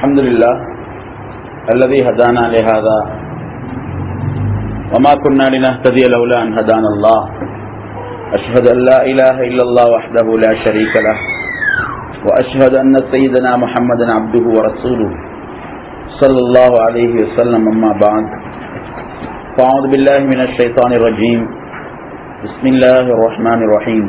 الحمد لله الذي هدانا لهذا وما كنا لنهتدي لولا أن هدانا الله أشهد أن لا إله إلا الله وحده لا شريك له وأشهد أن سيدنا محمدا عبده ورسوله صلى الله عليه وسلم أما بعد فأعوذ بالله من الشيطان الرجيم بسم الله الرحمن الرحيم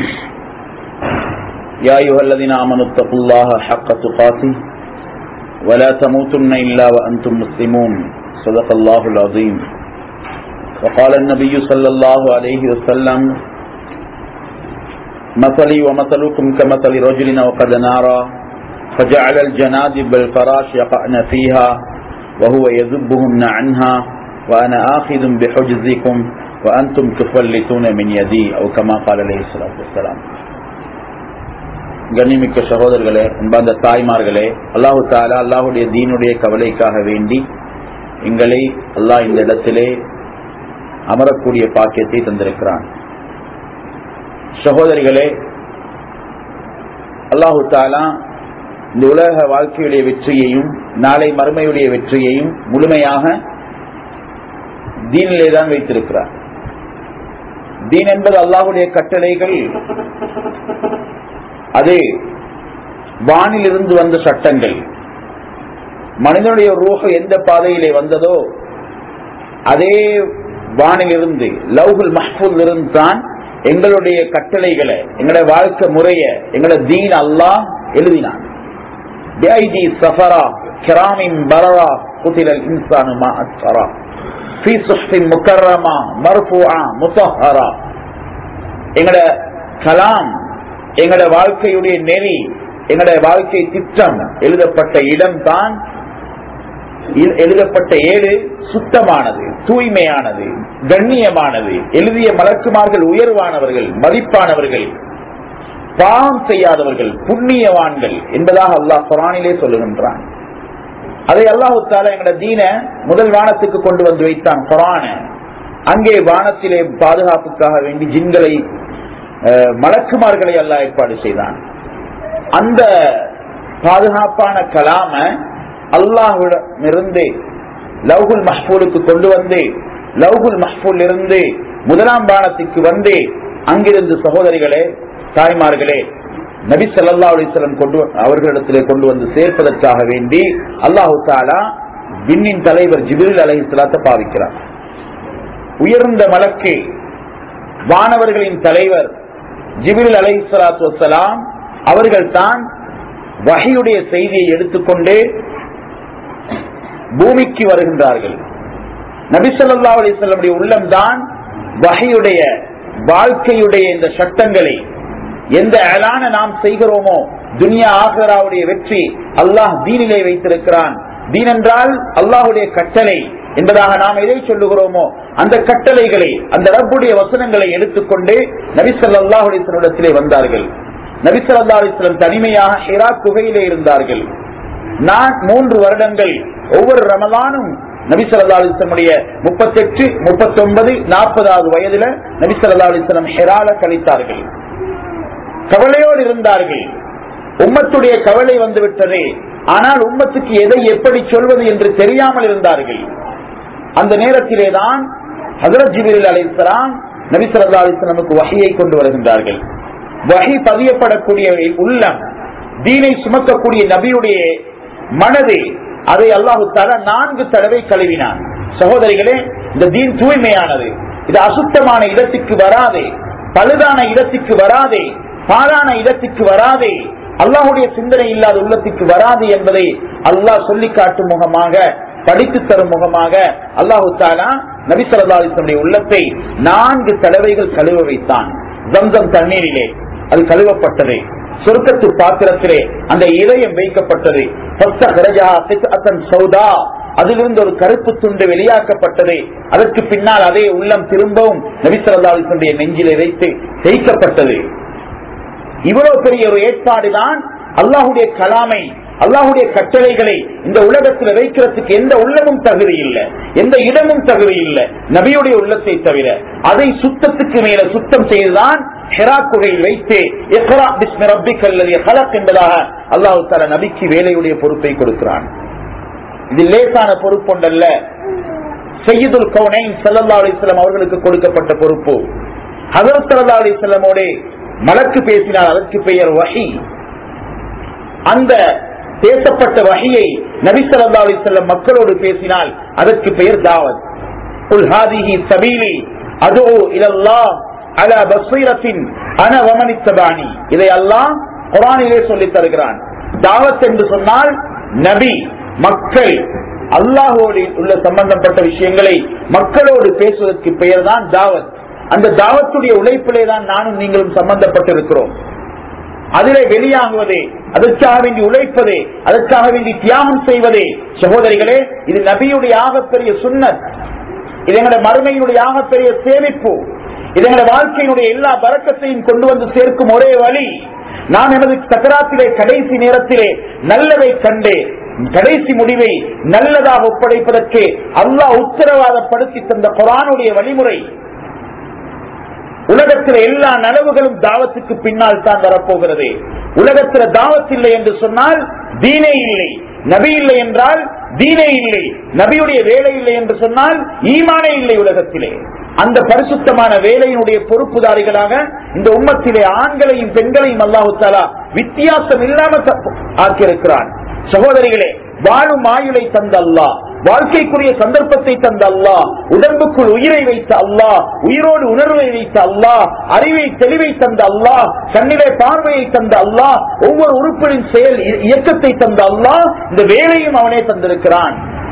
يا أيها الذين آمنوا اتقوا الله حق تقاته ولا تموتن إلا وأنتم مسلمون صدق الله العظيم وقال النبي صلى الله عليه وسلم مثلي ومثلكم كمثل رجل وقد نارا فجعل الجنادب الفراش يقعن فيها وهو يذبهن عنها وأنا آخذ بحجزكم وأنتم تفلتون من يدي أو كما قال عليه الصلاة والسلام கண்ணிமிக்க சகோதரர்களே அன்பார்ந்த தாய்மார்களே அல்லாஹு தாலா அல்லாஹுடைய தீனுடைய கவலைக்காக வேண்டி எங்களை அல்லாஹ் இந்த இடத்திலே அமரக்கூடிய பாக்கியத்தை தந்திருக்கிறான் சகோதரிகளே அல்லாஹு தாலா இந்த உலக வாழ்க்கையுடைய வெற்றியையும் நாளை மறுமையுடைய வெற்றியையும் முழுமையாக தீனிலே தான் வைத்திருக்கிறார் தீன் என்பது அல்லாஹுடைய கட்டளைகள் அது வானிலிருந்து வந்த சட்டங்கள் மனிதனுடைய ரூஹ எந்த பாதையிலே வந்ததோ அதே வானிலிருந்து லவ்ஹுல் மஹ்பூல் இருந்து தான் எங்களுடைய கட்டளைகளை எங்களுடைய வாழ்க்கை முறைய எங்களோட தீன் அல்லாஹ் எழுதினான் பிஐடி சஃபரா கிராமின் பரரா குதிலல் இன்சானு மா அஸ்ஃபரா ஃபீ சுஹ்ஃபின் முக்கர்ரமா மர்ஃபூஆ முத்தஹரா எங்களோட கலாம் எங்களோட வாழ்க்கையுடைய நெறி எங்களுடைய வாழ்க்கை திட்டம் எழுதப்பட்ட இடம் தான் எழுதப்பட்ட ஏடு சுத்தமானது தூய்மையானது கண்ணியமானது எழுதிய மலக்குமார்கள் உயர்வானவர்கள் மதிப்பானவர்கள் பாவம் செய்யாதவர்கள் புண்ணியவான்கள் என்பதாக அல்லாஹ் குரானிலே சொல்லுகின்றான் அதை அல்லாஹு தாலா எங்களோட தீன முதல் வானத்துக்கு கொண்டு வந்து வைத்தான் குரான அங்கே வானத்திலே பாதுகாப்புக்காக வேண்டி ஜின்களை மலக்குமார்களை அல்லாஹ் ஏற்பாடு செய்தான் அந்த பாதுகாப்பான கலாம அல்லாஹுடமிருந்து லவ்குல் மஹ்பூலுக்கு கொண்டு வந்து லவ்குல் மஹ்பூல் இருந்து முதலாம் பானத்துக்கு வந்து அங்கிருந்து சகோதரிகளே தாய்மார்களே நபி சல்லா அலிஸ்லம் கொண்டு அவர்களிடத்திலே கொண்டு வந்து சேர்ப்பதற்காக வேண்டி அல்லாஹு தாலா விண்ணின் தலைவர் ஜிபிரில் அலஹி சலாத்தை பாவிக்கிறார் உயர்ந்த மலக்கு வானவர்களின் தலைவர் ஜிபிரில் அலஹி சலாத்து வசலாம் அவர்கள் தான் வகையுடைய செய்தியை எடுத்துக்கொண்டு பூமிக்கு வருகின்றார்கள் நபிசல்லா அலிசல்லுடைய உள்ளம்தான் வகையுடைய வாழ்க்கையுடைய இந்த சட்டங்களை எந்த அழான நாம் செய்கிறோமோ துனியா ஆகராவுடைய வெற்றி அல்லாஹ் தீனிலே வைத்திருக்கிறான் தீன் என்றால் அல்லாஹுடைய கட்டளை என்பதாக நாம் எதை சொல்லுகிறோமோ அந்த கட்டளைகளை அந்த ரப்புடைய வசனங்களை எடுத்துக்கொண்டு நபிசல்லாஹுடைய வந்தார்கள் நபிசல்லா அலிஸ்லம் தனிமையாக ஹிரா குகையிலே இருந்தார்கள் நான் மூன்று வருடங்கள் ஒவ்வொரு ரமலானும் நபிசல்லா அலிஸ்லமுடைய முப்பத்தெட்டு முப்பத்தி ஒன்பது நாற்பதாவது வயதுல நபிசல்லா அலிஸ்லம் ஹெரால கழித்தார்கள் கவலையோடு இருந்தார்கள் உம்மத்துடைய கவலை வந்துவிட்டது ஆனால் உம்மத்துக்கு எதை எப்படி சொல்வது என்று தெரியாமல் இருந்தார்கள் அந்த நேரத்திலே தான் ஹசரத் ஜிபிரில் அலிஸ்லாம் நபிசல்லா அலிஸ்லமுக்கு வகையை கொண்டு வருகின்றார்கள் வகை பதியப்படக்கூடிய உள்ளம் தீனை சுமக்கக்கூடிய நபியுடைய மனது அதை அல்லாஹு தர நான்கு தடவை கழுவினான் சகோதரிகளே இந்த தீன் தூய்மையானது இது அசுத்தமான இடத்துக்கு வராதே பழுதான இடத்துக்கு வராதே பாழான இடத்துக்கு வராதே அல்லாஹுடைய சிந்தனை இல்லாத உள்ளத்துக்கு வராது என்பதை அல்லாஹ் சொல்லி காட்டும் முகமாக படித்து தரும் முகமாக அல்லாஹு தாலா நபிசல்லாஸ்வனுடைய உள்ளத்தை நான்கு தடவைகள் கழுவ வைத்தான் ஜம்சம் தண்ணீரிலே அது கழுவப்பட்டது சொர்க்கத்து பாத்திரத்திலே அந்த இதயம் வைக்கப்பட்டது சௌதா அதிலிருந்து ஒரு கருப்பு துண்டு வெளியாக்கப்பட்டது அதற்கு பின்னால் அதே உள்ளம் திரும்பவும் நபிசல்லாவுடைய நெஞ்சிலே வைத்து தேய்க்கப்பட்டது இவ்வளவு பெரிய ஒரு ஏற்பாடுதான் அல்லாஹுடைய கலாமை அல்லாஹுடைய கட்டளைகளை இந்த உலகத்தில் வைக்கிறதுக்கு எந்த உள்ளமும் தகுதி இல்லை எந்த இடமும் தகுதி இல்லை நபியுடைய உள்ளத்தை தவிர அதை சுத்தத்துக்கு மேல சுத்தம் செய்துதான் ஹெரா குகையில் வைத்து இக்ரா பிஸ்மி ரப்பிக்கல் லதீ ஹலக் என்பதாக அல்லாஹ் தஆலா நபிக்கு வேலையுடைய பொறுப்பை கொடுக்கிறான் இது லேசான பொறுப்பொண்டல்ல சையீதுல் கவுனைன் ஸல்லல்லாஹு அலைஹி வஸல்லம் அவர்களுக்கு கொடுக்கப்பட்ட பொறுப்பு ஹஜரத் ஸல்லல்லாஹு அலைஹி வஸல்லமோடு மலக்கு பேசினால் அதற்கு பெயர் வஹி அந்த பேசப்பட்ட வகையை நபி ஸல்லல்லாஹு அலைஹி வஸல்லம் மக்களோடு பேசினால் அதற்கு பெயர் தாவத் குல் ஹாதிஹி சபீலி அதுஉ இலல்லாஹ் அலா பஸீரத்தின் அன வமன் இத்தபானி இதை அல்லாஹ் குர்ஆனிலே சொல்லித் தருகிறான் தாவத் என்று சொன்னால் நபி மக்கள் அல்லாஹோடு உள்ள சம்பந்தப்பட்ட விஷயங்களை மக்களோடு பேசுவதற்கு பெயர்தான் தாவத் அந்த தாவத்துடைய உழைப்பிலே தான் நானும் நீங்களும் சம்பந்தப்பட்டிருக்கிறோம் அதிலே வெளியாகுவதே அதற்காக வேண்டி உழைப்பதே அதற்காக வேண்டி தியாகம் செய்வதே சகோதரிகளே இது நபியுடைய ஆகப்பெரிய சுன்னத் இது எங்களுடைய மறுமையினுடைய ஆகப்பெரிய சேமிப்பு இது எங்களுடைய வாழ்க்கையினுடைய எல்லா பறக்கத்தையும் கொண்டு வந்து சேர்க்கும் ஒரே வழி நாம் எமது சக்கராத்திலே கடைசி நேரத்திலே நல்லதை கண்டு கடைசி முடிவை நல்லதாக ஒப்படைப்பதற்கு அல்லாஹ் உத்தரவாதப்படுத்தி தந்த குரானுடைய வழிமுறை உலகத்தில் எல்லா நனவுகளும் தாவத்துக்கு பின்னால் தான் வரப்போகிறது உலகத்தில் தாவத் இல்லை என்று சொன்னால் தீனே இல்லை நபி இல்லை என்றால் தீனே இல்லை நபியுடைய வேலை இல்லை என்று சொன்னால் ஈமானே இல்லை உலகத்திலே அந்த பரிசுத்தமான வேலையினுடைய பொறுப்புதாரிகளாக இந்த உம்மத்திலே ஆண்களையும் பெண்களையும் அல்லாஹு தாலா வித்தியாசம் இல்லாம ஆக்கியிருக்கிறான் சகோதரிகளே வாழும் ஆயுளை தந்த அல்லாஹ் வாழ்க்கைக்குரிய சந்தர்ப்பத்தை தந்த அல்லாஹ் உடம்புக்குள் உயிரை வைத்த அல்லாஹ் உயிரோடு உணர்வை வைத்த அல்லாஹ் அறிவை தெளிவை தந்த அல்லாஹ் கண்ணிலே பார்வையை தந்த அல்லாஹ் ஒவ்வொரு உறுப்பின் செயல் இ- இயக்கத்தை தந்த அல்லாஹ் இந்த வேலையும் அவனே தந்திருக்கிறான்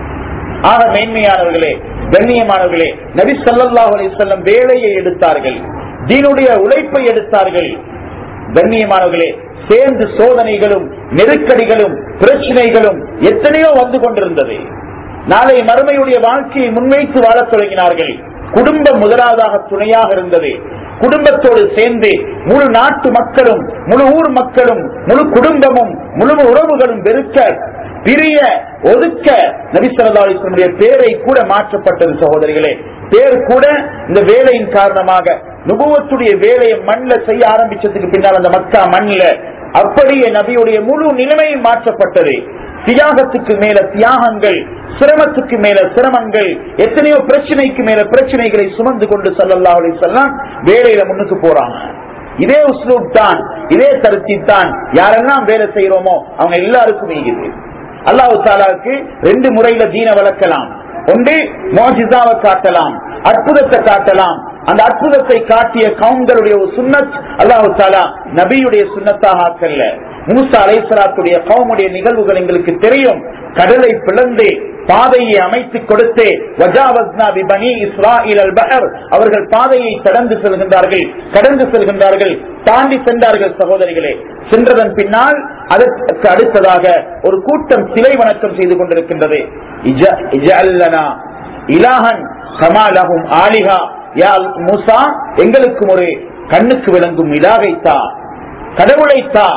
ஆக மேன்மையானவர்களே கண்ணியமானவர்களே நபி ஸல்லல்லாஹு அலைஹி வஸல்லம் வேலையை எடுத்தார்கள் தீனுடைய உழைப்பை எடுத்தார்கள் கண்ணியமானவர்களே சேர்ந்து சோதனைகளும் நெருக்கடிகளும் பிரச்சனைகளும் எத்தனையோ வந்து கொண்டிருந்தது நாளை மறுமையுடைய வாழ்க்கையை முன்வைத்து வாழத் தொடங்கினார்கள் குடும்பம் முதலாவதாக துணையாக இருந்தது குடும்பத்தோடு சேர்ந்து முழு நாட்டு மக்களும் முழு ஊர் மக்களும் முழு குடும்பமும் முழு உறவுகளும் வெறுக்க பிரிய ஒதுக்க நபிசரதாலிசனுடைய பேரை கூட மாற்றப்பட்டது சகோதரிகளே பேர் கூட இந்த வேலையின் காரணமாக நுபுவத்துடைய வேலையை மண்ணில் செய்ய ஆரம்பிச்சதுக்கு பின்னால் அந்த மக்கா மண்ணில் அப்படியே நபியுடைய முழு நிலைமையும் மாற்றப்பட்டது தியாகத்துக்கு மேல தியாகங்கள் சிரமத்துக்கு மேல சிரமங்கள் எத்தனையோ பிரச்சனைக்கு மேல பிரச்சனைகளை சுமந்து கொண்டு சல்லல்லாஹு அலைஹி வஸல்லம் வேலையில முன்னுக்கு போறாங்க இதே உஸ்லூப் தான் இதே தருத்தி தான் யாரெல்லாம் வேலை செய்யறோமோ அவங்க எல்லாருக்கும் ஈகுது அல்லாஹு தாலாவுக்கு ரெண்டு முறையில தீன வளர்க்கலாம் ஒன்று மோஜிதாவை காட்டலாம் அற்புதத்தை காட்டலாம் அந்த அற்புதத்தை காட்டிய கவுண்டருடைய ஒரு சுன்னத் அல்லாஹு தாலா நபியுடைய சுன்னத்தாக ஆக்கல்ல மூசா அலைசலாத்துடைய கவுமுடைய நிகழ்வுகள் எங்களுக்கு தெரியும் கடலை பிளந்து பாதையை அமைத்து கொடுத்து வஜாவஸ்னா பிபனி இஸ்ராயில் அல் பஹர் அவர்கள் பாதையை கடந்து செல்கின்றார்கள் கடந்து செல்கின்றார்கள் தாண்டி சென்றார்கள் சகோதரிகளே சென்றதன் பின்னால் அதற்கு அடுத்ததாக ஒரு கூட்டம் சிலை வணக்கம் செய்து கொண்டிருக்கின்றது இஜ- இஜஅல்லனா இலாஹன் கமாலஹும் ஆலிஹா யா மூசா எங்களுக்கும் ஒரு கண்ணுக்கு விளங்கும் இலாகை தா கடவுளை தா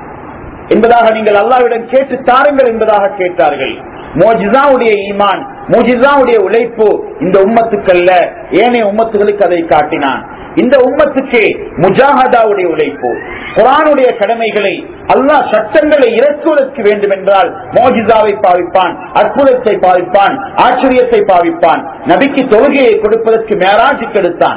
என்பதாக நீங்கள் அல்லாவிடம் கேட்டு தாருங்கள் என்பதாக கேட்டார்கள் மோஜிசாவுடைய ஈமான் மோஜிசாவுடைய உழைப்பு இந்த உம்மத்துக்கல்ல ஏனைய உம்மத்துகளுக்கு அதை காட்டினான் இந்த உம்மத்துக்கு முஜாஹதாவுடைய உழைப்பு குரானுடைய கடமைகளை அல்லாஹ் சட்டங்களை இறக்குவதற்கு வேண்டும் என்றால் மோஜிசாவை பாவிப்பான் அற்புதத்தை பாவிப்பான் ஆச்சரியத்தை பாவிப்பான் நபிக்கு தொழுகையை கொடுப்பதற்கு மேராஜுக்கு எடுத்தான்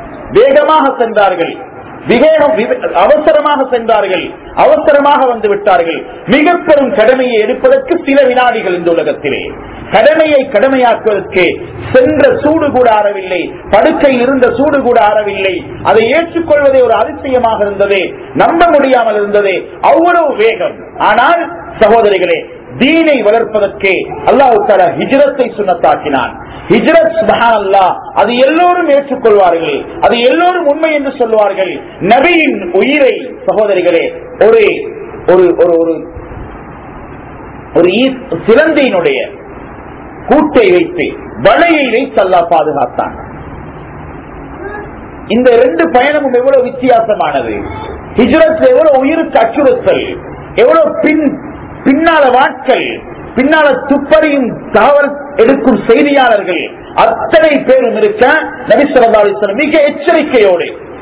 வேகமாக சென்றார்கள் விவேகம் விவே- அவசரமாக சென்றார்கள் அவசரமாக வந்து விட்டார்கள் மிக பெரும் கடமையை எடுப்பதற்கு சில வினாடிகள் இந்த உலகத்திலே கடமையை கடமையாக்குவதற்கு சென்ற சூடு கூட ஆறவில்லை படுக்கையில் இருந்த சூடு கூட ஆறவில்லை அதை ஏற்றுக்கொள்வதே ஒரு அதிசயமாக இருந்தது நம்ப முடியாமல் இருந்தது அவ்வளவு வேகம் ஆனால் சகோதரிகளே தீனை வளர்ப்பதற்கு அல்லாஹ் தஆலா ஹிஜ்ரத்தை சுன்னத்தாக்கினான் ஹிஜ்ரத் சுபஹான் அல்லாஹ் அது எல்லோரும் ஏற்றுக்கொள்வார்கள் அது எல்லோரும் உண்மை என்று சொல்வார்கள் நபியின் உயிரை சகோதரிகளே ஒரு ஒரு ஒரு ஒரு ஒரு ஈ- சிலந்தையினுடைய கூட்டை வைத்து வலையை வைத்து அல்லாஹ் பாதுகாத்தான் இந்த ரெண்டு பயணமும் எவ்வளவு வித்தியாசமானது ஹிஜ்ரத் எவ்வளவு உயிருக்கு அச்சுறுத்தல் எவ்வளவு பின் பின்னால வாட்கள் பின்னால துப்பறியும் தகவல் எடுக்கும் செய்தியாளர்கள் அத்தனை பேரும் இருக்க நபிசரதாலிசனம் மிக எச்சரிக்கையோடு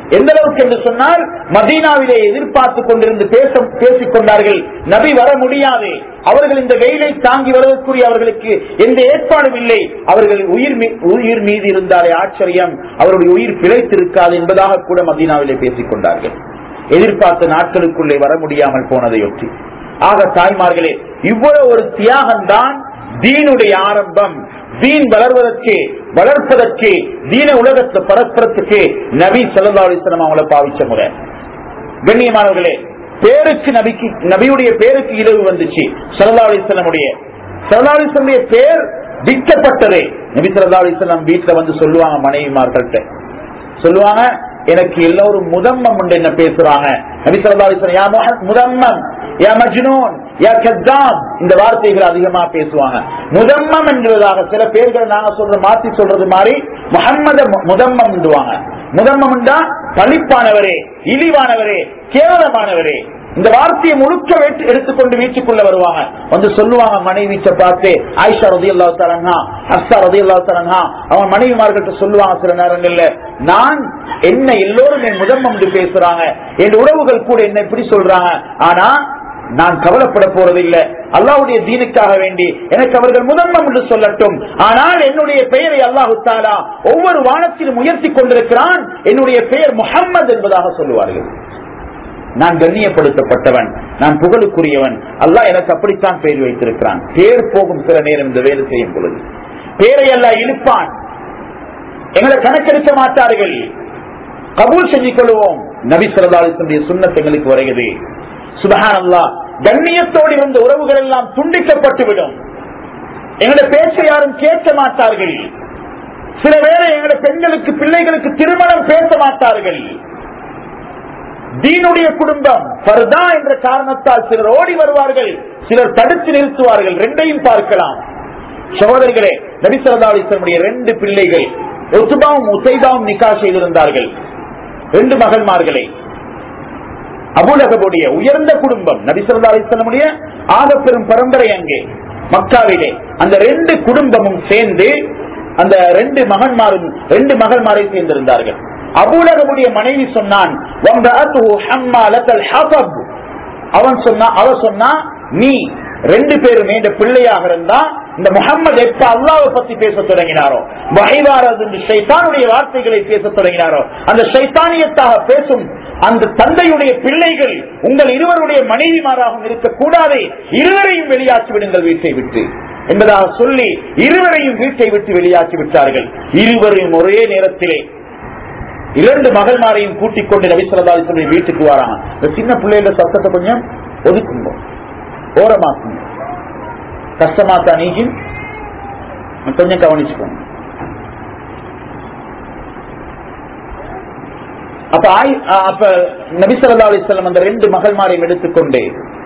எந்த அளவுக்கு என்று சொன்னால் மதீனாவிலே எதிர்பார்த்து கொண்டிருந்து பேச பேசிக் கொண்டார்கள் நபி வர முடியாது அவர்கள் இந்த வெயிலை தாங்கி வருவதற்குரிய அவர்களுக்கு எந்த ஏற்பாடும் இல்லை அவர்கள் உயிர் மீ- உயிர் மீது இருந்தாலே ஆச்சரியம் அவருடைய உயிர் பிழைத்திருக்காது என்பதாக கூட மதீனாவிலே பேசிக் கொண்டார்கள் எதிர்பார்த்த நாட்களுக்குள்ளே வர முடியாமல் போனதையொட்டி ஆக தாய்மார்களே இவ்வளவு ஒரு தியாகம்தான் தீனுடைய ஆரம்பம் தீன் வளர்வதற்கு வளர்ப்பதற்கு தீன உலகத்தை பரப்புறதுக்கு நபி ஸல்லல்லாஹு அலைஹி வஸல்லம் அவங்கள பாவிச்ச முறை கண்ணியமானவர்களே பேருக்கு நபிக்கு நபியுடைய பேருக்கு இழவு வந்துச்சு ஸல்லல்லாஹு அலைஹி வஸல்லமுடைய ஸல்லல்லாஹு அலைஹி வஸல்லமுடைய பேர் விற்கப்பட்டதே நபி ஸல்லல்லாஹு அலைஹி வஸல்லம் வீட்டுல வந்து சொல்லுவாங்க மனைவிமார்கள்ட்ட சொல்லுவாங்க எனக்கு எல்லோரும் முதம்மம் உண்டு என்ன பேசுறாங்க நபி ஸல்லல்லாஹு அலைஹி வஸல்லம் யா முஹ- முதம்மம் யா மஜ்னூன் யா கத்தாப் இந்த வார்த்தைகள் அதிகமா பேசுவாங்க முதம்மம் என்கிறதாக சில பேர்கள் நாங்க சொல்ற மாத்தி சொல்றது மாதிரி முஹம்மத மு- முதம்மம் என்றுவாங்க முதம்மம் என்றா பழிப்பானவரே இழிவானவரே கேவலமானவரே இந்த வார்த்தையை முழுக்க வெட்டு- எடுத்துக்கொண்டு வீட்டுக்குள்ள வருவாங்க வந்து சொல்லுவாங்க மனைவிச்ச பார்த்து ஆயிஷா ரதி அல்லா தரங்கா ஹர்ஷா ரதி அல்லா தரங்கா அவன் மனைவிமார்கிட்ட சொல்லுவாங்க சில நேரங்கள்ல நான் என்ன எல்லோரும் என் முதன்மம் என்று பேசுறாங்க என் உறவுகள் கூட என்ன இப்படி சொல்றாங்க ஆனா நான் கவலைப்பட போறதில்லை அல்லாவுடைய தீனுக்காக வேண்டி எனக்கு அவர்கள் முதன்மம் என்று சொல்லட்டும் ஆனால் என்னுடைய பெயரை அல்லாஹு தாலா ஒவ்வொரு வானத்திலும் உயர்த்தி கொண்டிருக்கிறான் என்னுடைய பெயர் முஹம்மது என்பதாக சொல்லுவார்கள் நான் கண்ணியப்படுத்தப்பட்டவன் நான் புகழுக்குரியவன் அல்லாஹ் எனக்கு அப்படித்தான் பெயர் வைத்திருக்கிறான் பேர் போகும் சில நேரம் இந்த வேலை செய்யும் பொழுது பேரை அல்லாஹ் இழுப்பான் எங்களை கணக்கெடுக்க மாட்டார்கள் கபூல் செஞ்சு கொள்வோம் நபி சொல்லி சுண்ணத் எங்களுக்கு வருகிறது சுபஹான் அல்லா கண்ணியத்தோடு இருந்த உறவுகள் எல்லாம் துண்டிக்கப்பட்டு விடும் எங்களுடைய பேச்சை யாரும் கேட்க மாட்டார்கள் சில வேளை எங்களுடைய பெண்களுக்கு பிள்ளைகளுக்கு திருமணம் பேச மாட்டார்கள் தீனுடைய குடும்பம் ஃபர்தா என்ற காரணத்தால் சிலர் ஓடி வருவார்கள் சிலர் தடுத்து நிறுத்துவார்கள் ரெண்டையும் பார்க்கலாம் சகோதரிகளே நபிசரதாவுடைய ரெண்டு பிள்ளைகள் ஒத்துபாவும் உசைதாவும் நிக்கா செய்திருந்தார்கள் ரெண்டு மகன்மார்களை அபுலகபுடைய உயர்ந்த குடும்பம் நபிசரதா அலிஸ்லமுடைய ஆக பெரும் பரம்பரை அங்கே மக்காவிலே அந்த ரெண்டு குடும்பமும் சேர்ந்து அந்த ரெண்டு மகன்மாரும் ரெண்டு மகன்மாரை சேர்ந்திருந்தார்கள் அபுலகபுடைய மனைவி சொன்னான் "வம்ரஅத்துஹு ஹம்மாலத்தல் ஹஸப்." அவன் சொன்னா அவ சொன்னா நீ ரெண்டு பேருமே இந்த பிள்ளையாக இருந்தா இந்த முகம்மது எப்ப அல்லாவை பத்தி பேச தொடங்கினாரோ வகைவாரது என்று ஷைத்தானுடைய வார்த்தைகளை பேச தொடங்கினாரோ அந்த ஷைத்தானியத்தாக பேசும் அந்த தந்தையுடைய பிள்ளைகள் உங்கள் இருவருடைய மனைவிமாராகவும் இருக்கக்கூடாது இருவரையும் வெளியாக்கி விடுங்கள் வீட்டை விட்டு என்பதாக சொல்லி இருவரையும் வீட்டை விட்டு வெளியாக்கி விட்டார்கள் இருவரையும் ஒரே நேரத்திலே இரண்டு மகள்மாரையும் கூட்டிக் கொண்டு நபிசரதாலிசனுடைய வீட்டுக்கு வராங்க இந்த சின்ன பிள்ளைகள சத்தத்தை கொஞ்சம் ஒதுக்குங்க ஓரமாக்குங்க கஷ்டமாத்தா நீக்கி கொஞ்சம் கவனிச்சுக்கோங்க அப்ப ஆய் அப்ப நபிசல்லா அலிஸ்லாம் அந்த ரெண்டு மகள்மாரையும் எடுத்துக்கொண்டு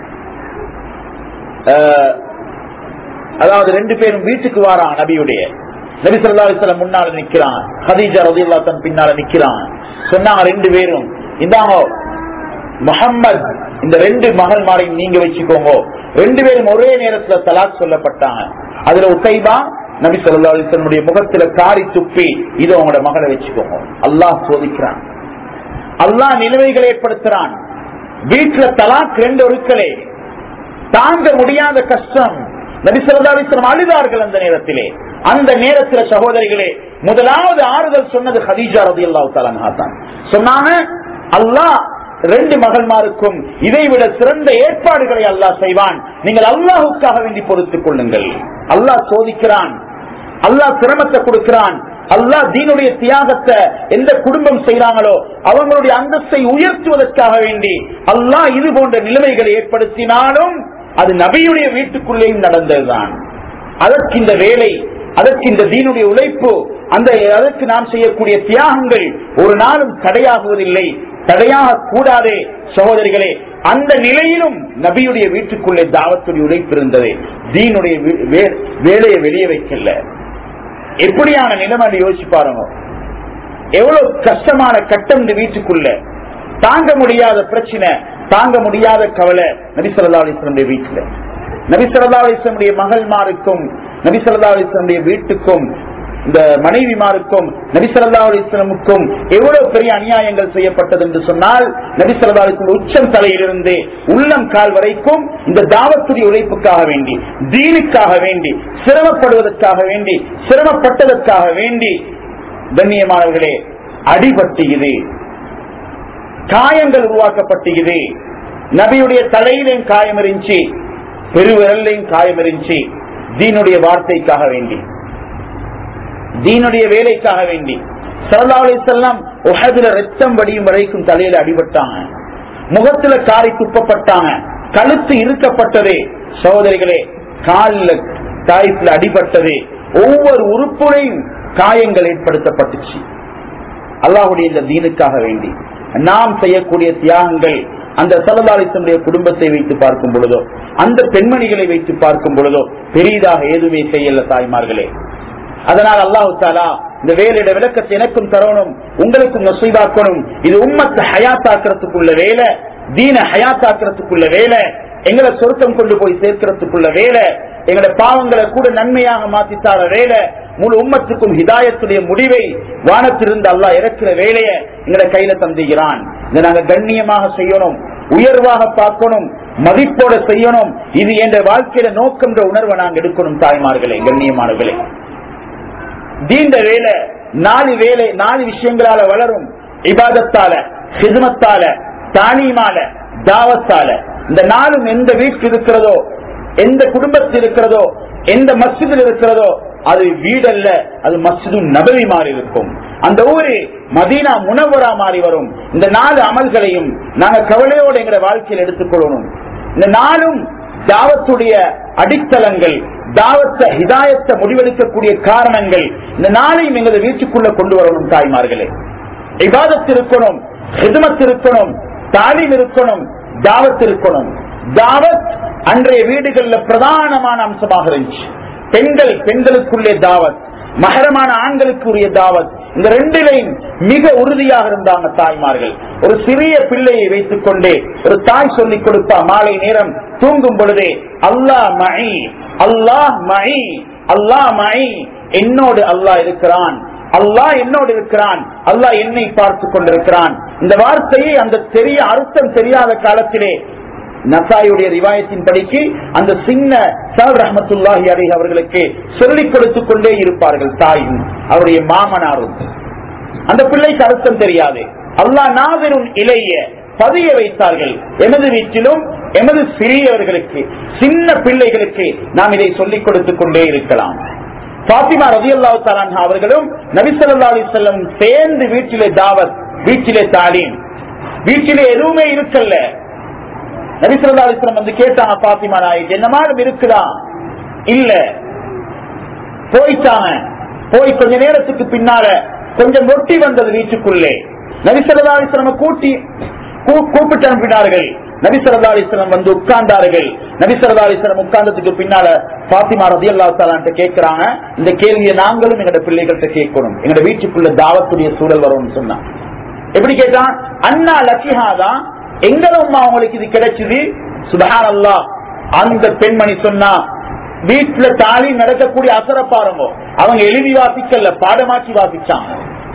அஹ், அதாவது ரெண்டு பேரும் வீட்டுக்கு வாரான் நபியுடைய நபி சொல்லா அலிஸ்லாம் முன்னால நிக்கிறான் ஹதீஜா ரதியுல்லா தன் பின்னால நிக்கிறான் சொன்னாங்க ரெண்டு பேரும் இந்தாங்க முஹம்மத் இந்த ரெண்டு மகள்மாரையும் நீங்க வச்சுக்கோங்க ரெண்டு பேரும் ஒரே நேரத்துல தலாக் சொல்லப்பட்டாங்க அதுல உசைபா நபி சொல்லா அலிஸ்லமுடைய முகத்துல காரி துப்பி இது உங்களோட மகளை வச்சுக்கோங்க அல்லாஹ் சோதிக்கிறான் அல்லாஹ் நிலுவைகளை ஏற்படுத்துறான் வீட்டுல தலாக் ரெண்டு ஒருக்களே தாங்க முடியாத கஷ்டம் நபி ஸல்லல்லாஹு அலைஹி வஸல்லம் அழுதார்கள் அந்த நேரத்திலே அந்த நேரத்தில் சகோதரிகளே முதலாவது ஆறுதல் சொன்னது ஹதீஜா ரலியல்லாஹு தஆலா அன்ஹா தான் சொன்னாங்க அல்லாஹ் ரெண்டு மகள்மாருக்கும் இதைவிட சிறந்த ஏற்பாடுகளை அல்லாஹ் செய்வான் நீங்கள் அல்லாஹுக்காக வேண்டி பொறுத்துக் கொள்ளுங்கள் அல்லாஹ் சோதிக்கிறான் அல்லாஹ் சிரமத்தை கொடுக்கிறான் அல்லாஹ் தீனுடைய தியாகத்தை எந்த குடும்பம் செய்யறாங்களோ அவங்களுடைய அந்தஸ்தை உயர்த்துவதற்காக வேண்டி அல்லாஹ் இது போன்ற நிலைமைகளை ஏற்படுத்தினாலும் அது நபியுடைய வீட்டுக்குள்ளேயும் நடந்ததுதான் அதற்கு இந்த வேலை அதற்கு இந்த தீனுடைய உழைப்பு அந்த அதற்கு நாம் செய்யக்கூடிய தியாகங்கள் ஒரு நாளும் தடையாகுவதில்லை தடையாக கூடாதே சகோதரிகளே அந்த நிலையிலும் நபியுடைய வீட்டுக்குள்ளே தாவத்துடைய உழைப்பு இருந்தது தீனுடைய வே- வே- வேலையை வெளியே வைக்கல எப்படியான நிலைமை யோசிச்சு பாருங்க எவ்வளவு கஷ்டமான கட்டம் இந்த வீட்டுக்குள்ள தாங்க முடியாத பிரச்சனை தாங்க முடியாத கவலை நபி சொல்லா அலிஸ்லமுடைய வீட்டுல நபி சொல்லா அலிஸ்லமுடைய மகள்மாருக்கும் நபி சொல்லா அலிஸ்லமுடைய வீட்டுக்கும் இந்த மனைவிமாருக்கும் நபிசல்லா அலிஸ்லமுக்கும் எவ்வளவு பெரிய அநியாயங்கள் செய்யப்பட்டது என்று சொன்னால் நபிசல்லா அலிஸ்லம் உச்சம் தலையிலிருந்து உள்ளம் கால் வரைக்கும் இந்த தாவத்துடைய உழைப்புக்காக வேண்டி தீனுக்காக வேண்டி சிரமப்படுவதற்காக வேண்டி சிரமப்பட்டதற்காக வேண்டி கண்ணியமானவர்களே அடிபட்டுகிறது காயங்கள் உருவாக்கப்பட்டுகிறது நபியுடைய தலையிலையும் காயம் இருந்துச்சு பெருவிரல்லையும் காயம் இருந்துச்சு தீனுடைய வார்த்தைக்காக வேண்டி தீனுடைய வேலைக்காக வேண்டி சல்லா அலிசல்லாம் உஹதுல ரத்தம் வடியும் வரைக்கும் தலையில அடிபட்டாங்க முகத்துல காரி துப்பப்பட்டாங்க கழுத்து இருக்கப்பட்டது சகோதரிகளே காலில் தாய்ப்புல அடிபட்டது ஒவ்வொரு உறுப்புலையும் காயங்கள் ஏற்படுத்தப்பட்டுச்சு அல்லாஹுடைய இந்த தீனுக்காக வேண்டி நாம் செய்யக்கூடிய தியாகங்கள் அந்த சலதாலிசனுடைய குடும்பத்தை வைத்து பார்க்கும் பொழுதோ அந்த பெண்மணிகளை வைத்து பார்க்கும் பொழுதோ பெரிதாக எதுவுமே செய்யல தாய்மார்களே அதனால் அல்லாஹு தாலா இந்த வேலையிட விளக்கத்தை எனக்கும் தரணும் உங்களுக்கும் நொசைவாக்கணும் இது உம்மத்தை ஹயாத்தாக்குறதுக்குள்ள வேலை தீன ஹயாத்தாக்குறதுக்குள்ள வேலை எங்களை சொருக்கம் கொண்டு போய் சேர்க்கிறதுக்குள்ள வேலை எங்களோட பாவங்களை கூட நன்மையாக மாத்தித்தார வேலை முழு உம்மத்துக்கும் ஹிதாயத்துடைய முடிவை வானத்திலிருந்து அல்லாஹ் இறக்கிற வேலைய எங்களை கையில தந்துகிறான் இதை நாங்க கண்ணியமாக செய்யணும் உயர்வாக பார்க்கணும் மதிப்போட செய்யணும் இது என்ற வாழ்க்கையில நோக்கம்ன்ற உணர்வை நாங்க எடுக்கணும் தாய்மார்களே கண்ணியமானவர்களே தீண்ட வேலை நாலு வேலை நாலு விஷயங்களால வளரும் இபாதத்தால ஹிதுமத்தால தாலீமால தாவத்தால இந்த நாளும் எந்த வீட்டில் இருக்கிறதோ எந்த குடும்பத்தில் இருக்கிறதோ எந்த மஸ்ஜிதில் இருக்கிறதோ அது வீடல்ல அது மஸ்ஜிது நபவி மாறி இருக்கும் அந்த ஊரு மதீனா முனவரா மாறி வரும் இந்த நாலு அமல்களையும் நாங்க கவலையோடு எங்களை வாழ்க்கையில் எடுத்துக்கொள்ளணும் இந்த நாளும் தாவத்துடைய அடித்தளங்கள் தாவத்த ஹிதாயத்தை முடிவெடுக்கக்கூடிய காரணங்கள் இந்த நாளையும் எங்களை வீட்டுக்குள்ள கொண்டு வரணும் தாய்மார்களே இபாதத்து இருக்கணும் ஹிதமத் இருக்கணும் தாலீம் இருக்கணும் தாவத் இருக்கணும் தாவத் அன்றைய வீடுகள்ல பிரதானமான அம்சமாக இருந்துச்சு பெண்கள் பெண்களுக்குள்ளே தாவத் மகரமான ஆண்களுக்குரிய தாவத் இந்த ரெண்டிலையும் மிக உறுதியாக இருந்தாங்க தாய்மார்கள் ஒரு சிறிய பிள்ளையை வைத்துக் கொண்டே ஒரு தாய் சொல்லிக் கொடுப்பா மாலை நேரம் தூங்கும் பொழுதே அல்லாஹ் மழி அல்லாஹ் மழி அல்லாஹ் மழி என்னோடு அல்லாஹ் இருக்கிறான் அல்லாஹ் என்னோடு இருக்கிறான் அல்லாஹ் என்னை பார்த்து கொண்டிருக்கிறான் இந்த வார்த்தையை அந்த தெரிய அர்த்தம் தெரியாத காலத்திலே நசாயுடைய ரிவாயத்தின் படிக்கு அந்த சின்ன சால் ரஹமத்துல்லாஹி அலி அவர்களுக்கு சொல்லிக் கொடுத்துக் கொண்டே இருப்பார்கள் தாயும் அவருடைய மாமனாரும் அந்த பிள்ளைக்கு அர்த்தம் தெரியாது அல்லாஹ் நாவெரும் இளைய பதிய வைத்தார்கள் எமது வீட்டிலும் எமது சிறியவர்களுக்கு சின்ன பிள்ளைகளுக்கு நாம் இதை சொல்லிக் கொடுத்துக் கொண்டே இருக்கலாம் பாத்திமா ரதி அல்லாஹ் அவர்களும் நபிசல்லா அலி செல்லம் சேர்ந்து வீட்டிலே தாவத் வீட்டிலே தாலீம் வீட்டிலே எதுவுமே இருக்கல்ல நபிசல்லா அலிஸ்லம் வந்து கேட்டாங்க பாத்திமா நாய்க்கு என்ன மாதிரி இருக்குதா இல்ல போயிட்டாங்க போய் கொஞ்ச நேரத்துக்கு பின்னால கொஞ்சம் ஒட்டி வந்தது வீட்டுக்குள்ளே நபிசல்லா அலிஸ்லம கூட்டி கூப்பிட்டு அனுப்பினார்கள் நபிசரதா அலிஸ்லம் வந்து உட்கார்ந்தார்கள் நபிசரதா அலிஸ்லம் உட்கார்ந்ததுக்கு பின்னால பாத்திமா ரதி அல்லா தாலான்ட்டு கேட்கிறாங்க இந்த கேள்வியை நாங்களும் எங்களோட பிள்ளைகள்கிட்ட கேட்கணும் எங்களோட வீட்டுக்குள்ள தாவத்துடைய சூழல் வரும்னு சொன்னா எப்படி கேட்டான் அண்ணா லக்கிஹாதான் எங்கள உமா அவங்களுக்கு இது கிடைச்சது சுபஹான் அல்லா அந்த பெண்மணி சொன்னா வீட்டுல தாலி நடக்கக்கூடிய அசர பாருங்க அவங்க எழுதி வாசிக்கல பாடமாக்கி வாசிச்சாங்க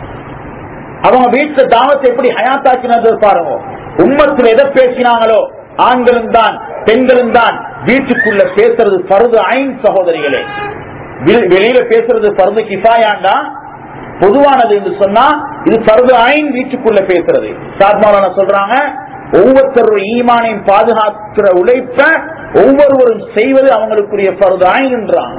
அவங்க வீட்டுல தாவத்தை எப்படி ஹயாத்தாக்கினது பாருங்க உம்மத்துல எதை பேசினாங்களோ ஆண்களும் தான் பெண்களும் தான் வீட்டுக்குள்ள பேசுறது பருது ஐன் சகோதரிகளே வெளியில பேசுறது பருது கிஃபாயாண்டா பொதுவானது என்று சொன்னா இது பருது ஐன் வீட்டுக்குள்ள பேசுறது சாத்மாவான சொல்றாங்க ஒவ்வொருத்தருடைய ஈமானையும் பாதுகாக்கிற உழைப்ப ஒவ்வொருவரும் செய்வது அவங்களுக்குரிய பருது ஐன் என்றாங்க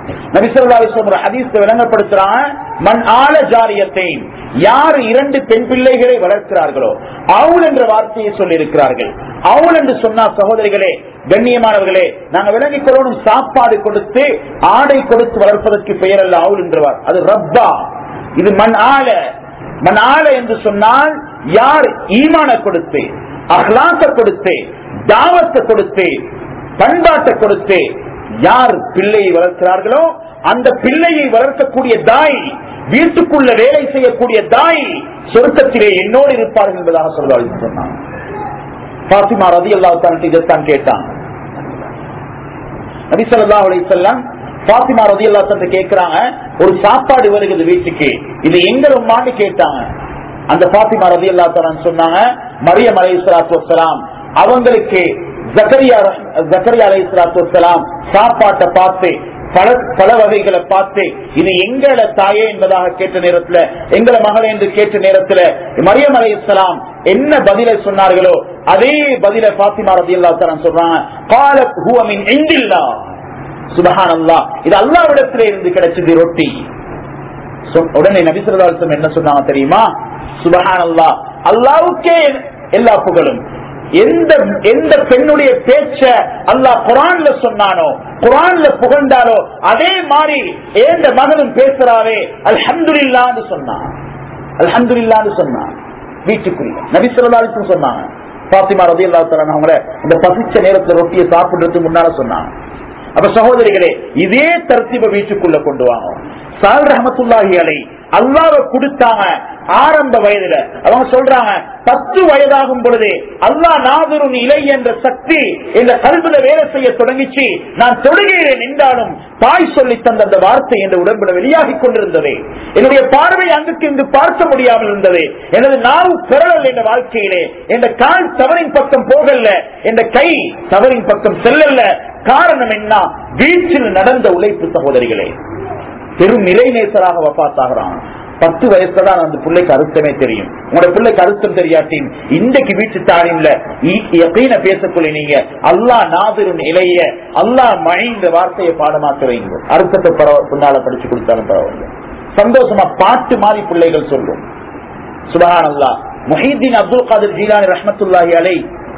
விளங்கப்படுத்துறாங்க மண் ஆல ஜாரியத்தை யார் இரண்டு பெண் பிள்ளைகளை வளர்க்கிறார்களோ அவள் என்ற வார்த்தையை சொல்லி இருக்கிறார்கள் அவள் என்று சொன்னா சகோதரிகளே கண்ணியமானவர்களே நாங்க விளங்கிக் கொள்ளணும் சாப்பாடு கொடுத்து ஆடை கொடுத்து வளர்ப்பதற்கு பெயர் அல்ல அவள் என்றவார் அது ரப்பா இது மண் ஆல மண் ஆல என்று சொன்னால் யார் ஈமான கொடுத்து அஹ்லாக்க கொடுத்து தாவத்தை கொடுத்து பண்பாட்டை கொடுத்து யார் பிள்ளையை வளர்க்கிறார்களோ அந்த பிள்ளையை வளர்க்கக்கூடிய தாய் வீட்டுக்குள்ள வேலை செய்யக்கூடிய தாய் சொருக்கத்திலே என்னோடு இருப்பார்கள் என்பதாக சொல்வாள் சொன்னான் பாத்திமா ரதி அல்லா இதைத்தான் கேட்டான் நபிசல்லா அலி செல்லம் பாத்திமா ரதி அல்லா கேட்கிறாங்க ஒரு சாப்பாடு வருகிறது வீட்டுக்கு இது எங்க உமான்னு கேட்டாங்க அந்த பாத்திமா ரதி அல்லா சொன்னாங்க மரியம் அலை சலாத்து வசலாம் அவங்களுக்கு ஜக்கரியா ஜக்கரியா அலை சலாத்து வசலாம் சாப்பாட்டை பார்த்து பல பல வகைகளை பார்த்து இது எங்கள தாயே என்பதாக கேட்ட நேரத்துல எங்கள மகளே என்று கேட்ட நேரத்துல மரியம் அலை இஸ்லாம் என்ன பதிலை சொன்னார்களோ அதே பதில பாத்திமா ரதி அல்லா சொல்றாங்க காலத் ஹுவமின் எங்கில்லா சுபஹான் அல்லா இது அல்லாவிடத்திலே இருந்து கிடைச்சது ரொட்டி சொ- உடனே நபிசுல்லாசம் என்ன சொன்னாங்க தெரியுமா சுபஹான் அல்லா அல்லாவுக்கே எல்லா புகழும் எந்த எந்த பெண்ணுடைய பேச்ச அல்லாஹ் குரான்ல சொன்னானோ குரான்ல புகழ்ந்தாரோ அதே மாதிரி எந்த மகனும் பேசுறாரே அல்ஹம்துலில்லான்னு சொன்னான் அல்ஹம்துலில்லான்னு சொன்னான் வீட்டுக்குள்ள நபி சொல்லா சொன்னாங்க பாத்திமா ரதி அல்லா அவங்கள இந்த பசிச்ச நேரத்துல ரொட்டியை சாப்பிடுறதுக்கு முன்னால சொன்னாங்க அப்ப சகோதரிகளே இதே தர்த்திப வீட்டுக்குள்ள கொண்டு வாங்க சால் ரஹமத்துல்லாஹி அலை அல்லாஹ் கொடுத்தாங்க ஆரம்ப வயதுல அவங்க சொல்றாங்க பத்து வயதாகும் பொழுது அல்லாஹ் நாதருன் இலை என்ற சக்தி என்ற கல்வில வேலை செய்ய தொடங்கிச்சு நான் தொழுகையிலே நின்றாலும் தாய் சொல்லி தந்த அந்த வார்த்தை என்ற உடம்புல வெளியாகி கொண்டிருந்தது என்னுடைய பார்வை அங்குக்கு இங்கு பார்க்க முடியாமல் இருந்தது எனது நாவு பெறல் என்ற வாழ்க்கையிலே என்ற கால் தவறின் பக்கம் போகல என்ற கை தவறின் பக்கம் செல்லல்ல காரணம் என்ன வீட்டில் நடந்த உழைப்பு சகோதரிகளே பெரும் நிலைநேசராக வப்பாத்தாகிறான் பத்து வயசுல தான் அந்த பிள்ளைக்கு அர்த்தமே தெரியும் உங்களோட பிள்ளைக்கு அர்த்தம் தெரியாட்டின் இன்றைக்கு வீட்டு தாரின்ல எப்படின்னு பேசக்குள்ள நீங்க அல்லாஹ் நாதிரும் இலைய அல்லாஹ் மழை இந்த வார்த்தையை பாடமாக்க வைங்க அர்த்தத்தை பரவ பின்னால படிச்சு கொடுத்தாலும் பரவாயில்ல சந்தோஷமா பாட்டு மாதிரி பிள்ளைகள் சொல்லும் சுபஹான் அல்லாஹ் முஹீதீன் அப்துல் காதர் ஜீலானி ரஹமத்துல்லாஹி அலை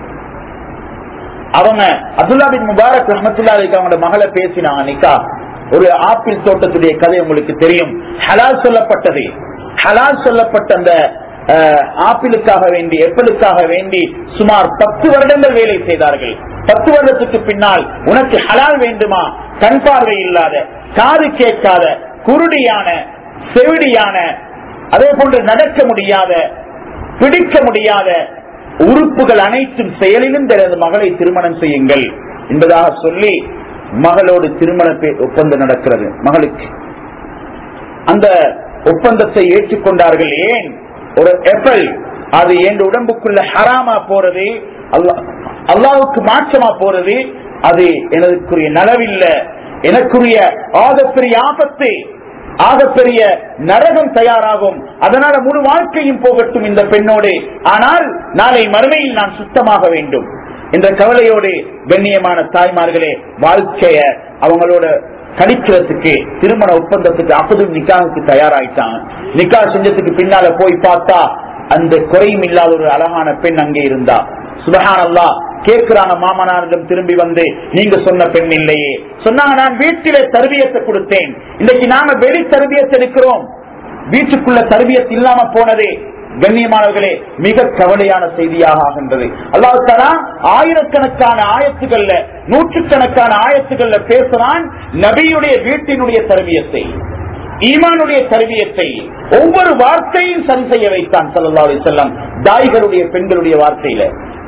அவங்க அப்துல்லா பின் முபாரக் ரஹமத்துல்லா அலைக்கு அவங்களோட மகளை பேசினாங்க நிக்கா ஒரு ஆப்பிள் தோட்டத்துடைய கதை உங்களுக்கு தெரியும் ஹலால் சொல்லப்பட்டது ஹலால் சொல்லப்பட்ட அந்த அஹ், ஆப்பிளுக்காக வேண்டி எப்பலுக்காக வேண்டி சுமார் பத்து வருடங்கள் வேலை செய்தார்கள் பத்து வருடத்துக்கு பின்னால் உனக்கு ஹலால் வேண்டுமா கண் பார்வை இல்லாத காது கேட்காத குருடியான செவிடியான அதே போன்று நடக்க முடியாத பிடிக்க முடியாத உறுப்புகள் அனைத்தும் செயலிலும் தனது மகளை திருமணம் செய்யுங்கள் என்பதாக சொல்லி மகளோடு திருமண பே- ஒப்பந்தம் நடக்கிறது மகளுக்கு அந்த ஒப்பந்தத்தை ஏற்றுக்கொண்டார்கள் ஏன் ஒரு எப்பல் அது என் உடம்புக்குள்ள ஹராமா போறது அல்லாஹ் அல்லாவுக்கு மாற்றமா போறது அது எனக்குரிய நலவில்ல எனக்குரிய ஆகப்பெரிய ஆபத்து ஆகப்பெரிய நரகம் தயாராகும் அதனால முழு வாழ்க்கையும் போகட்டும் இந்த பெண்ணோடு ஆனால் நாளை மறுமையில் நான் சுத்தமாக வேண்டும் என்ற கவலையோடு கண்ணியமான தாய்மார்களே வாழ்க்கைய அவங்களோட கணிக்கிறதுக்கு திருமண ஒப்பந்தத்துக்கு அப்போதும் நிக்காவுக்கு தயாராயிட்டாங்க நிக்கா செஞ்சதுக்கு பின்னால போய் பார்த்தா அந்த குறையும் இல்லாத ஒரு அழகான பெண் அங்கே இருந்தா சுபஹான் அல்லா கேட்கிறாங்க மாமனாரிடம் திரும்பி வந்து நீங்க சொன்ன பெண் இல்லையே சொன்னாங்க நான் வீட்டிலே தருவியத்தை கொடுத்தேன் இன்னைக்கு நாங்க வெளி தருவியத்தை இருக்கிறோம் வீட்டுக்குள்ள தருவியத் இல்லாம போனதே கண்ணியமானவர்களே மிக கவலையான செய்தியாக ஆகின்றது அல்லாஹ் தலா ஆயிரக்கணக்கான ஆயத்துகள்ல நூற்றுக்கணக்கான ஆயத்துகள்ல பேசுறான் நபியுடைய வீட்டினுடைய தருவியத்தை ஈமானுடைய தருவியத்தை ஒவ்வொரு வார்த்தையும் சரி செய்ய வைத்தான் சல்லா அலி செல்லம் தாய்களுடைய பெண்களுடைய வார்த்தையில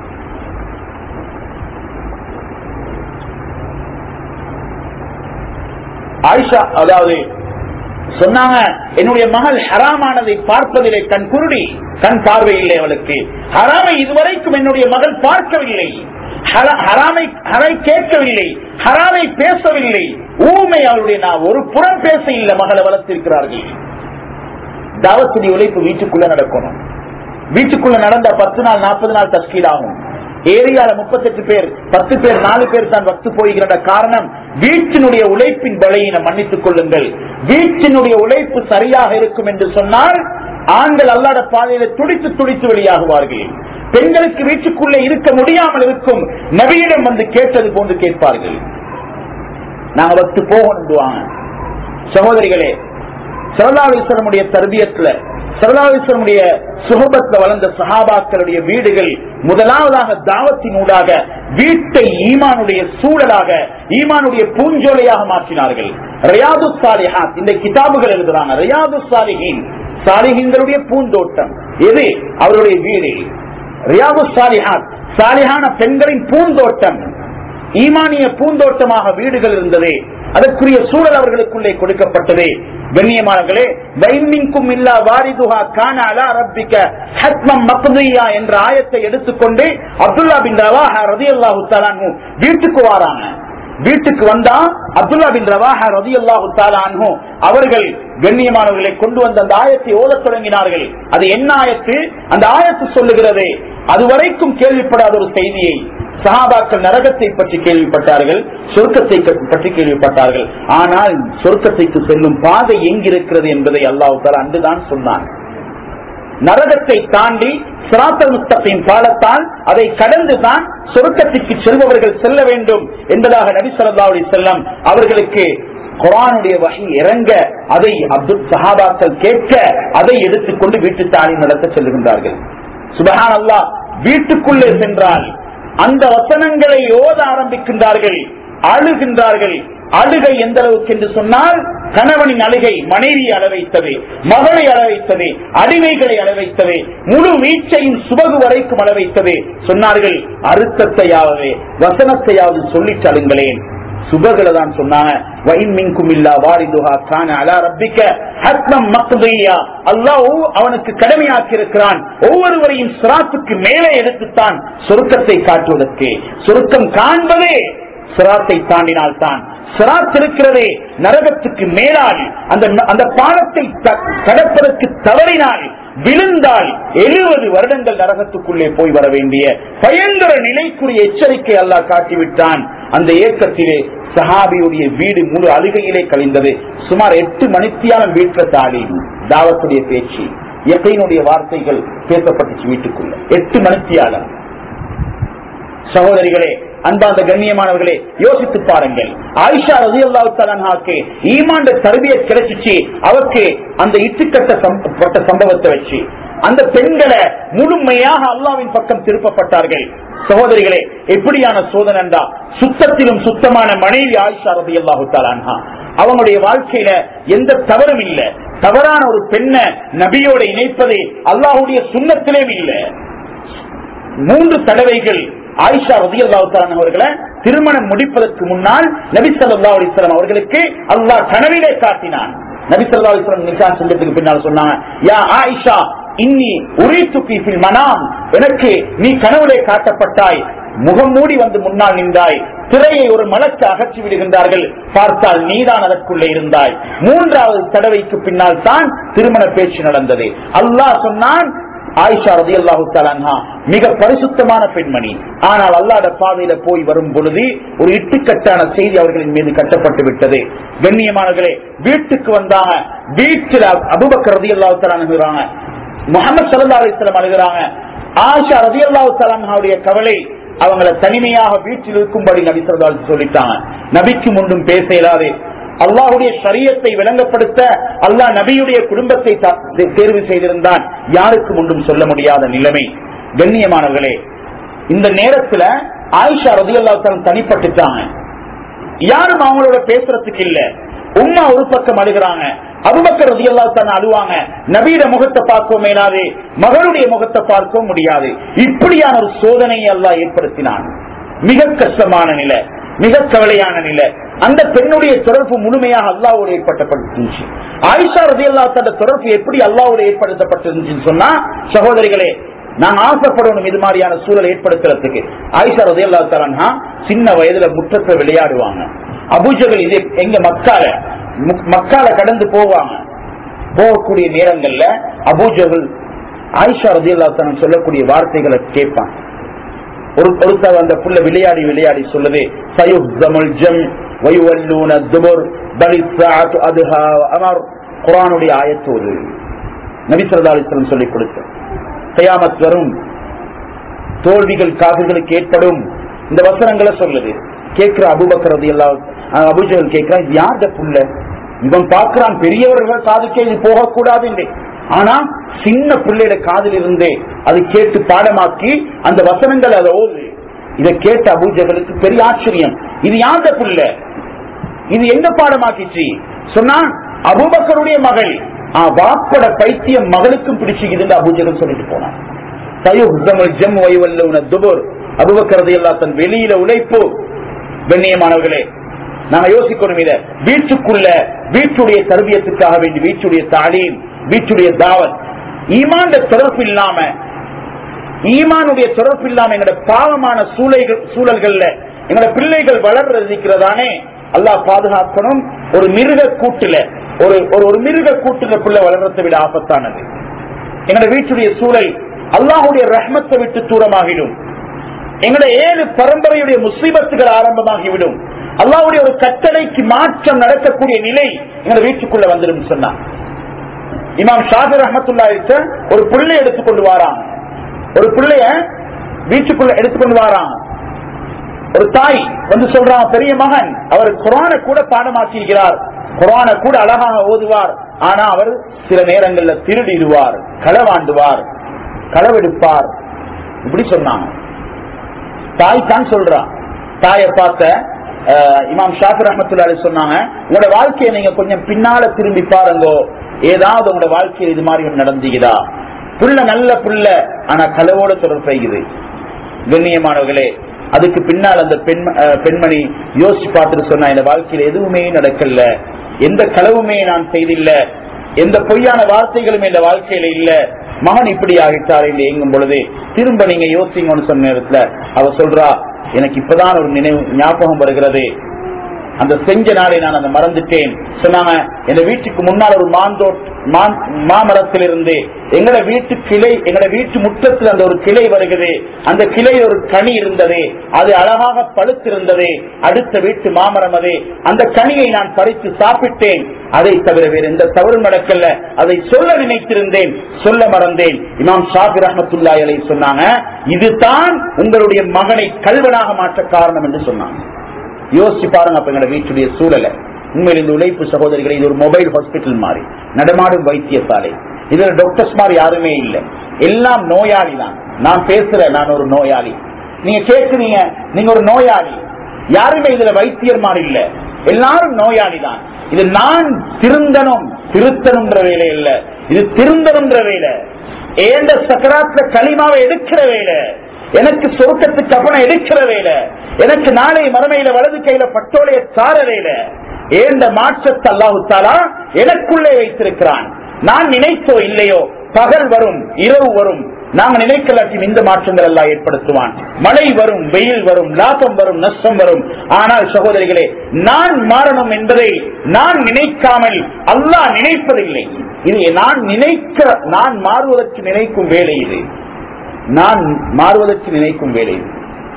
ஆயிஷா அதாவது சொன்னாங்க என்னுடைய மகள் ஹராமானதை பார்ப்பதிலே கண் குருடி கண் பார்வை இல்லை அவளுக்கு ஹராமை இதுவரைக்கும் என்னுடைய மகள் பார்க்கவில்லை ஹர- ஹராமை ஹரை கேட்கவில்லை ஹராமை பேசவில்லை ஊமை அவளுடைய நான் ஒரு புறம் பேச இல்லை மகளை வளர்த்திருக்கிறார்கள் தாவத்துடைய உழைப்பு வீட்டுக்குள்ள நடக்கணும் வீட்டுக்குள்ள நடந்த பத்து நாள் நாற்பது நாள் தஸ்கீல் ஆகும் ஏரியால முப்பத்தெட்டு பேர் பத்து பேர் நாலு பேர் தான் வத்து போகிற காரணம் வீட்டினுடைய உழைப்பின் பலையின மன்னித்துக் கொள்ளுங்கள் வீட்டினுடைய உழைப்பு சரியாக இருக்கும் என்று சொன்னால் ஆண்கள் அல்லாத பாதையில துடித்து துடித்து வெளியாகுவார்கள் பெண்களுக்கு வீட்டுக்குள்ளே இருக்க முடியாமல் இருக்கும் நபியிடம் வந்து கேட்டது போன்று கேட்பார்கள் நாங்க வத்து போகணும் சகோதரிகளே சரதாவீஸ்வரனுடைய தர்பியத்துல சரதாவீஸ்வரனுடைய சுகபத்துல வளர்ந்த சஹாபாக்களுடைய வீடுகள் முதலாவதாக தாவத்தின் ஊடாக வீட்டை ஈமானுடைய சூழலாக ஈமானுடைய பூஞ்சோலையாக மாற்றினார்கள் ரியாது சாலிஹாத் இந்த கிதாபுகள் எழுதுறாங்க ரியாது சாலிஹின் சாலிஹின்களுடைய பூந்தோட்டம் எது அவருடைய வீடு ரியாது சாலிஹாத் சாலிஹான பெண்களின் பூந்தோட்டம் ஈமானிய பூந்தோட்டமாக வீடுகள் இருந்தது அதற்குரிய சூழல் அவர்களுக்குள்ளே கொடுக்கப்பட்டது கண்ணியமானங்களே வைமின்கும் இல்லா வாரிதுஹா கான அலா ரப்பிக்க ஹத்மம் மக்தியா என்ற ஆயத்தை எடுத்துக்கொண்டு அப்துல்லா பின் ரவாஹா ரதியல்லாஹு தஆலா வீட்டுக்கு வாராங்க வீட்டுக்கு வந்தா அப்துல்லா பின் ரவாஹா ரதியல்லாஹு தஆலா அன்ஹு அவர்கள் கண்ணியமானவர்களை கொண்டு வந்த அந்த ஆயத்தை ஓதத் தொடங்கினார்கள் அது என்ன ஆயத்து அந்த ஆயத்து சொல்லுகிறது அதுவரைக்கும் கேள்விப்படாத ஒரு செய்தியை சஹாபாக்கள் நரகத்தை பற்றி கேள்விப்பட்டார்கள் சொர்க்கத்தை பற்றி கேள்விப்பட்டார்கள் ஆனால் சொர்க்கத்தைக்கு செல்லும் பாதை எங்கிருக்கிறது என்பதை அல்லாஹு தாலா அன்றுதான் சொன்னான் நரகத்தை தாண்டி சிராத்தல் முஸ்தகின் பாலத்தால் அதை கடந்துதான் சொர்க்கத்திற்கு செல்பவர்கள் செல்ல வேண்டும் என்பதாக நபி ஸல்லல்லாஹு அலைஹி வஸல்லம் அவர்களுக்கு குரானுடைய வகை இறங்க அதை அப்துல் சஹாபாக்கள் கேட்க அதை எடுத்துக்கொண்டு வீட்டு தாலி நடத்த செல்லுகின்றார்கள் சுபஹான் அல்லாஹ் வீட்டுக்குள்ளே சென்றால் அந்த வசனங்களை ஓத ஆரம்பிக்கின்றார்கள் அழுகின்றார்கள் அழுகை எந்த அளவுக்கு என்று சொன்னால் கணவனின் அழுகை மனைவியை அளவைத்தது மகளை அளவைத்தது அடிமைகளை அளவைத்தது முழு வீச்சையும் சுபகு வரைக்கும் அளவைத்தது சொன்னார்கள் அறுத்தத்தையாவது வசனத்தையாவது சொல்லிச் அழுங்களேன் சுபகளை தான் சொன்னாங்க வைமின்கும் இல்லா வாரிதுஹா கான அலா ரப்பிக்க ஹத்மம் மக்தியா அல்லாஹ் அவனுக்கு கடமையாக்கி இருக்கிறான் ஒவ்வொருவரையும் சிராத்துக்கு மேலே எடுத்துத்தான் சொருக்கத்தை காட்டுவதற்கு சொருக்கம் காண்பதே சிராத்தை தாண்டினால் தான் சிராத் இருக்கிறதே நரகத்துக்கு மேலால் அந்த அந்த பாலத்தை த- கடப்பதற்கு தவறினால் விழுந்தால் எழுபது வருடங்கள் நரகத்துக்குள்ளே போய் வர வேண்டிய பயங்கர நிலைக்குரிய எச்சரிக்கை அல்லாஹ் காட்டிவிட்டான் அந்த ஏக்கத்திலே சஹாபியுடைய வீடு முழு அழுகையிலே கழிந்தது சுமார் எட்டு மணித்தியாலம் வீட்டுல தாலி தாவத்துடைய பேச்சு எத்தையினுடைய வார்த்தைகள் பேசப்பட்டுச்சு வீட்டுக்குள்ள எட்டு மணித்தியாலம் சகோதரிகளே அன்பாந்த கண்ணியமானவர்களே யோசித்து பாருங்கள் ஆயிஷா ரதி அல்லாவுக்கு ஈமாண்ட தருவிய கிடைச்சிச்சு அவருக்கு அந்த இட்டுக்கட்ட சம்ப- பட்ட சம்பவத்தை வச்சு அந்த பெண்களை முழுமையாக அல்லாவின் பக்கம் திருப்பப்பட்டார்கள் சகோதரிகளே எப்படியான சோதனைண்டா சுத்தத்திலும் சுத்தமான மனைவி ஆயிஷா ரதி அல்லாஹு தாலான்ஹா அவங்களுடைய வாழ்க்கையில எந்த தவறும் இல்ல தவறான ஒரு பெண்ணை நபியோட இணைப்பது அல்லாஹுடைய சுண்ணத்திலேயும் இல்லை மூன்று தடவைகள் ஆயிஷா ரதி அவர்களை திருமணம் முடிப்பதற்கு முன்னால் நபி சல்லா அலிஸ்லாம் அவர்களுக்கு அல்லாஹ் கனவிலே காட்டினான் நபி சல்லா அலிஸ்லாம் நிக்கா செஞ்சதுக்கு பின்னால் சொன்னாங்க யா ஆயிஷா இன்னி உரித்து ஃபில் மனாம் எனக்கு நீ கனவுலே காட்டப்பட்டாய் முகம் மூடி வந்து முன்னால் நின்றாய் திரையை ஒரு மலக்கு அகற்றி விடுகின்றார்கள் பார்த்தால் நீதான் அதற்குள்ளே இருந்தாய் மூன்றாவது தடவைக்கு பின்னால் தான் திருமண பேச்சு நடந்தது அல்லாஹ் சொன்னான் ஆயிஷா ரதி அல்லாஹு மிக பரிசுத்தமான பெண்மணி ஆனால் அல்லாட பாதையில போய் வரும் பொழுது ஒரு இட்டுக்கட்டான செய்தி அவர்களின் மீது கட்டப்பட்டு விட்டது கண்ணியமானவர்களே வீட்டுக்கு வந்தாங்க வீட்டில் அபுபக்கர் ரதி அல்லாஹு அணுகிறாங்க முகமது சல்லா அலிஸ்லாம் அழுகிறாங்க ஆயிஷா ரதி அல்லாஹு கவலை அவங்கள தனிமையாக வீட்டில் இருக்கும்படி நபி சொல்லா சொல்லிட்டாங்க நபிக்கு முன்னும் பேச இயலாது அல்லாஹுடைய சரியத்தை விளங்கப்படுத்த அல்லாஹ் நபியுடைய குடும்பத்தை தா- தே- தேர்வு செய்திருந்தான் யாருக்கு முன்னும் சொல்ல முடியாத நிலைமை கண்ணியமானவர்களே இந்த நேரத்துல ஆயிஷா ரதியல்லாத்தான் தனிப்பட்டுட்டாங்க யாரும் அவங்களோட பேசுறதுக்கு இல்ல உம்மா ஒரு பக்கம் அழுகிறாங்க அபுபக்கர் ரதியல்லாத்தான் அழுவாங்க நபியிட முகத்தை பார்க்கவும் மேலாது மகளுடைய முகத்தை பார்க்கவும் முடியாது இப்படியான ஒரு சோதனையை அல்லாஹ் ஏற்படுத்தினான் மிக கஷ்டமான நிலை மிக கவலையான நிலை அந்த பெண்ணுடைய தொடர்பு முழுமையாக அல்லாவோடு ஏற்பட்டப்பட்டுச்சு ஆயிஷா ரதி அல்லாத்தோட தொடர்பு எப்படி அல்லாவோடு ஏற்படுத்தப்பட்டிருந்துச்சுன்னு சொன்னா சகோதரிகளே நான் ஆசைப்படணும் இது மாதிரியான சூழல் ஏற்படுத்துறதுக்கு ஆயிஷா ரதி அல்லா சின்ன வயதுல முற்றத்தை விளையாடுவாங்க அபூஜகள் இது எங்க மக்கால மு- மக்கால கடந்து போவாங்க போகக்கூடிய நேரங்கள்ல அபூஜகள் ஆயிஷா ரதி அல்லா சொல்லக்கூடிய வார்த்தைகளை கேட்பான் ஒரு ஒருத்தர் அந்த புள்ள விளையாடி விளையாடி சொல்லுது சயுஹ்ஸமுல் ஜம் வயுவல்லூன துபுர் பலி ஸாஅத்து அதுஹா அமர் குர்ஆனுடைய ஆயத்து ஒரு நபி ஸல்லல்லாஹு அலைஹி வஸல்லம் சொல்லிக் கொடுத்தார் கியாமத் வரும் தோல்விகள் காதுகளுக்கு ஏற்படும் இந்த வசனங்களை சொல்லுது கேட்கிற அபூபக்கர் ரலியல்லாஹு அன்ஹு அபூஜஹல் கேட்கிறான் இது யார்ட புள்ள இவன் பார்க்கிறான் பெரியவர்கள் காதுக்கே இது போகக்கூடாது என்று ஆனா சின்ன பிள்ளையோட காதில் இருந்தே அது கேட்டு பாடமாக்கி அந்த வசனங்கள் அதை ஓது இதை கேட்ட அபூஜகளுக்கு பெரிய ஆச்சரியம் இது யார்ட புள்ள இது எங்க பாடமாக்கிச்சு சொன்னா அபூபக்கருடைய மகள் ஆ, வாப்பட பைத்தியம் மகளுக்கும் பிடிச்சுக்குதுன்னு அபூஜகல் சொல்லிட்டு போனான் சயுஹ்ஸமுல் ஜம் வயுவல்லூன துபுர் அபூபக்கர் ரலியல்லாஹு தன் வெளியில உழைப்பு கண்ணியமானவர்களே நாங்க யோசிக்கணும் இத வீட்டுக்குள்ள வீட்டுடைய தர்பியத்துக்காக வேண்டி வீட்டுடைய தாலீம் வீட்டுடைய தாவத் ஈமான் தொடர்பு இல்லாம ஈமானுடைய தொடர்பு இல்லாம எங்களோட பாவமான சூழல்கள் சூழல்கள்ல எங்களோட பிள்ளைகள் வளர்றது இருக்கிறதானே அல்லாஹ் பாதுகாக்கணும் ஒரு மிருக கூட்டுல ஒரு ஒரு- ஒரு மிருக கூட்டுல பிள்ளை வளர்றதை விட ஆபத்தானது எங்களோட வீட்டுடைய சூழல் அல்லாஹுடைய ரஹ்மத்தை விட்டு தூரமாகிடும் எங்களுடைய ஏழு பரம்பரையுடைய முசீபத்துகள் ஆரம்பமாகிவிடும் அல்லாஹ்வுடைய ஒரு கட்டளைக்கு மாற்றம் நடக்கக்கூடிய நிலை எங்க வீட்டுக்குள்ள வந்துடும் சொன்னான் இமாம் ஷாபி ரஹமத்துல்லா ஒரு பிள்ளை எடுத்துக்கொண்டு வாராங்க ஒரு பிள்ளைய வீட்டுக்குள்ள எடுத்துக்கொண்டு வாராங்க ஒரு தாய் வந்து சொல்றான் பெரிய மகன் அவர் குரான கூட பாடமாக்கியிருக்கிறார் குரான கூட அழகாக ஓதுவார் ஆனா அவர் சில நேரங்கள்ல திருடிடுவார் களவாண்டுவார் களவெடுப்பார் இப்படி சொன்னாங்க தாய் தான் சொல்றா தாயை பார்த்த அஹ், இமாம் ஷாஃபி ரஹமத்துல்லாஹி சொன்னாங்க உங்களோட வாழ்க்கையை நீங்க கொஞ்சம் பின்னால திரும்பி பாருங்கோ ஏதாவது உங்களோட வாழ்க்கையில் இது மாதிரி ஒண்ணு நடந்துக்குதா புள்ள நல்ல புள்ள ஆனா கலவோட தொடர்புகிறது கண்ணியமானவர்களே அதுக்கு பின்னால் அந்த பெண் அஹ், பெண்மணி யோசிச்சு பார்த்துட்டு சொன்னா இந்த வாழ்க்கையில எதுவுமே நடக்கல எந்த களவுமே நான் செய்தில்ல எந்த பொய்யான வார்த்தைகளும் இந்த வாழ்க்கையில இல்ல மகன் இப்படி ஆகிட்டார் என்று இயங்கும் பொழுது திரும்ப நீங்க யோசிங்கன்னு சொன்ன நேரத்துல அவ சொல்றா எனக்கு இப்பதான் ஒரு நினைவு ஞாபகம் வருகிறது அந்த செஞ்ச நாளை நான் அதை மறந்துட்டேன் சொன்னாங்க எங்க வீட்டுக்கு முன்னால் ஒரு மாந்தோட் மான்- மாமரத்திலிருந்து எங்கட வீட்டு கிளை எங்கட வீட்டு முற்றத்தில் அந்த ஒரு கிளை வருகிறது அந்த கிளையில் ஒரு கனி இருந்தது அது அழகாக பழுத்திருந்தது அடுத்த வீட்டு மாமரம் அது அந்த கனியை நான் பறித்து சாப்பிட்டேன் அதை தவிர வேறு எந்த தவறும் நடக்கல அதை சொல்ல நினைத்திருந்தேன் சொல்ல மறந்தேன் இமாம் ஷாபி ரஹமத்துல்லாஹி அலைஹி சொன்னாங்க இதுதான் உங்களுடைய மகனை கல்வனாக மாற்ற காரணம் என்று சொன்னாங்க யோசிச்சு பாருங்க அப்ப எங்க வீட்டுடைய சூழலை உண்மையில் இந்த உழைப்பு சகோதரிகளை இது ஒரு மொபைல் ஹாஸ்பிட்டல் மாதிரி நடமாடும் வைத்தியசாலை இதுல டாக்டர்ஸ் மாதிரி யாருமே இல்லை எல்லாம் நோயாளி தான் நான் பேசுறேன் நான் ஒரு நோயாளி நீங்க கேட்குறீங்க நீங்க ஒரு நோயாளி யாருமே இதுல வைத்தியர் மாதிரி இல்ல எல்லாரும் நோயாளி தான் இது நான் திருந்தனும் திருத்தணும்ன்ற வேலை இல்ல இது திருந்தணும்ன்ற வேலை ஏண்ட சக்கராத்துல களிமாவை எடுக்கிற வேலை எனக்கு சொர்க்கத்துக்கு அப்பன எடுக்கிற வேலை எனக்கு நாளை மறுமையில வலது கையில பட்டோலைய சார வேலை ஏண்ட மாற்றத்தை அல்லாஹு தாலா எனக்குள்ளே வைத்திருக்கிறான் நான் நினைத்தோ இல்லையோ பகல் வரும் இரவு வரும் நாங்க நினைக்கலாட்டின் இந்த மாற்றங்கள் எல்லாம் ஏற்படுத்துவான் மழை வரும் வெயில் வரும் லாபம் வரும் நஷ்டம் வரும் ஆனால் சகோதரிகளே நான் மாறணும் என்பதை நான் நினைக்காமல் அல்லாஹ் நினைப்பதில்லை இது நான் நினைக்க நான் மாறுவதற்கு நினைக்கும் வேலை இது நான் மாறுவதற்கு நினைக்கும் வேலை இது.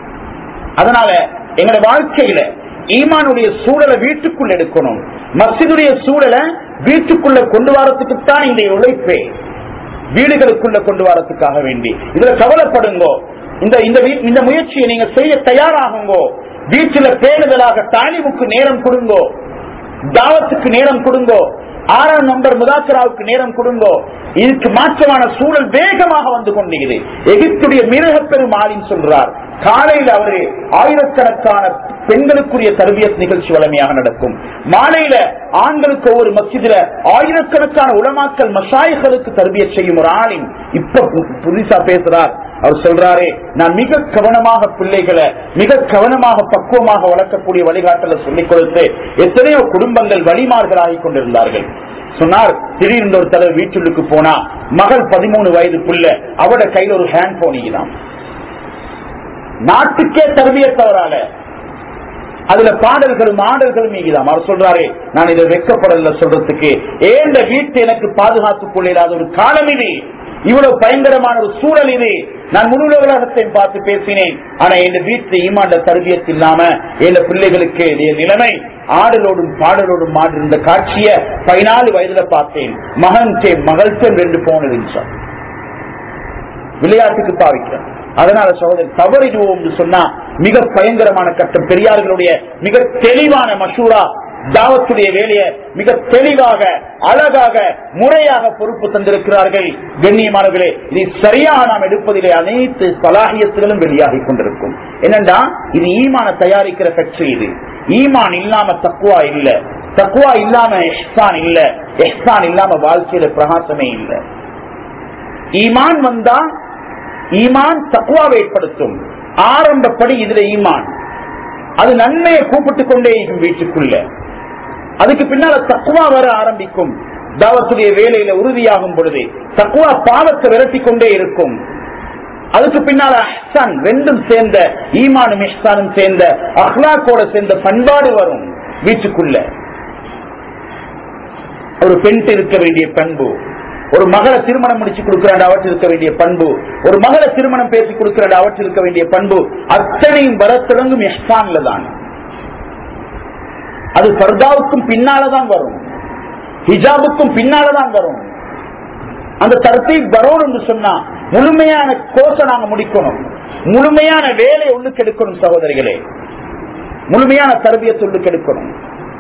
அதனால எங்களோட வாழ்க்கையில ஈமானுடைய சூழலை வீட்டுக்குள்ள எடுக்கணும் மஸ்ஜிதுடைய சூழலை வீட்டுக்குள்ள கொண்டு வரத்துக்குத்தான் இந்த உழைப்பே வீடுகளுக்குள்ள கொண்டு வரத்துக்காக வேண்டி இதுல கவலைப்படுங்கோ இந்த இந்த வீ- இந்த முயற்சியை நீங்க செய்ய தயாராகுங்கோ வீட்டுல பேணுதலாக தாலிமுக்கு நேரம் கொடுங்கோ தாவத்துக்கு நேரம் கொடுங்கோ ஆறாம் நம்பர் முதாக்கராவுக்கு நேரம் கொடுங்கோ இதுக்கு மாற்றமான சூழல் வேகமாக வந்து கொண்டிருக்கிறது எகிப்துடைய மிருக பெரும் ஆளின் சொல்றார் காலையில் அவரு ஆயிரக்கணக்கான பெண்களுக்குரிய தர்பியத் நிகழ்ச்சி வளமையாக நடக்கும் மாலையில ஆண்களுக்கு ஒவ்வொரு மஸ்ஜிதுல ஆயிரக்கணக்கான உலமாக்கல் மசாயிகளுக்கு தர்பியத் செய்யும் ஒரு ஆளின் இப்ப பு- புதுசா பேசுறார் அவர் சொல்றாரே நான் மிக கவனமாக பிள்ளைகளை மிக கவனமாக பக்குவமாக வளர்க்கக்கூடிய வழிகாட்டலை சொல்லிக் கொடுத்து எத்தனையோ குடும்பங்கள் வழிமார்களாகி கொண்டிருந்தார்கள் சொன்னார் திடீர்னு ஒரு தலைவர் வீட்டுக்கு போனா மகள் பதிமூணு வயது புள்ள அவட கையில ஒரு ஹேண்ட் போன் தான் நாட்டுக்கே தரவியத்தவரால அதுல பாடல்களும் ஆடல்களும் நீங்கிதான் அவர் சொல்றாரு நான் இதை வெக்கப்படல சொல்றதுக்கு ஏண்ட வீட்டு எனக்கு பாதுகாத்துக் கொள்ளாத ஒரு காலம் இது இவ்வளவு பயங்கரமான ஒரு சூழல் இது நான் முழு உலகத்தையும் பார்த்து பேசினேன் ஆனா என் வீட்டு ஈமாண்ட தருவியத் இல்லாம என் பிள்ளைகளுக்கு என் நிலைமை ஆடலோடும் பாடலோடும் மாறிருந்த காட்சிய பதினாலு வயதுல பார்த்தேன் மகன் மகள் ரெண்டு போன் இருந்துச்சான் விளையாட்டுக்கு பாவிக்கிறோம் அதனால சகோதரர் தவறிடுவோம் என்று சொன்னா மிக பயங்கரமான கட்டம் பெரியார்களுடைய மிக தெளிவான மசூரா தாவத்துடைய வேலையை மிக தெளிவாக அழகாக முறையாக பொறுப்பு தந்திருக்கிறார்கள் கண்ணியமானவர்களே இதை சரியாக நாம் எடுப்பதிலே அனைத்து சலாகியத்துகளும் வெளியாகி கொண்டிருக்கும் என்னண்டா இது ஈமான தயாரிக்கிற ஃபேக்டரி இது ஈமான் இல்லாம தக்குவா இல்ல தக்குவா இல்லாம எஹ்சான் இல்ல எஹ்சான் இல்லாம வாழ்க்கையில பிரகாசமே இல்லை ஈமான் வந்தா ஈமான் தக்குவாவை ஏற்படுத்தும் ஆரம்பப்படி இதுல ஈமான் அது நன்மையை கூப்பிட்டு கொண்டே இருக்கும் வீட்டுக்குள்ள அதுக்கு பின்னால தக்குவா வர ஆரம்பிக்கும் தாவத்துடைய வேலையில உறுதியாகும் பொழுது தக்குவா பாவத்தை விரட்டி கொண்டே இருக்கும் அதுக்கு பின்னால அஹ்சான் ரெண்டும் சேர்ந்த ஈமானும் இஹ்சானும் சேர்ந்த அஹ்லாக்கோட சேர்ந்த பண்பாடு வரும் வீட்டுக்குள்ள ஒரு பெண் இருக்க வேண்டிய பண்பு ஒரு மகளை திருமணம் முடிச்சு கொடுக்கிறான் அவற்றில் இருக்க வேண்டிய பண்பு ஒரு மகளை திருமணம் பேசி கொடுக்கிறான் அவற்றில் இருக்க வேண்டிய பண்பு அத்தனையும் வர தொடங்கும் எஹ்சான்ல தான் அது பர்தாவுக்கும் பின்னாலதான் வரும் ஹிஜாபுக்கும் பின்னாலதான் வரும் அந்த தரத்தை வரணும் என்று சொன்னா முழுமையான கோர்ஸை நாங்க முடிக்கணும் முழுமையான வேலையை உள்ளுக்கு எடுக்கணும் சகோதரிகளே முழுமையான தரபியத்தை உள்ளுக்கு எடுக்கணும்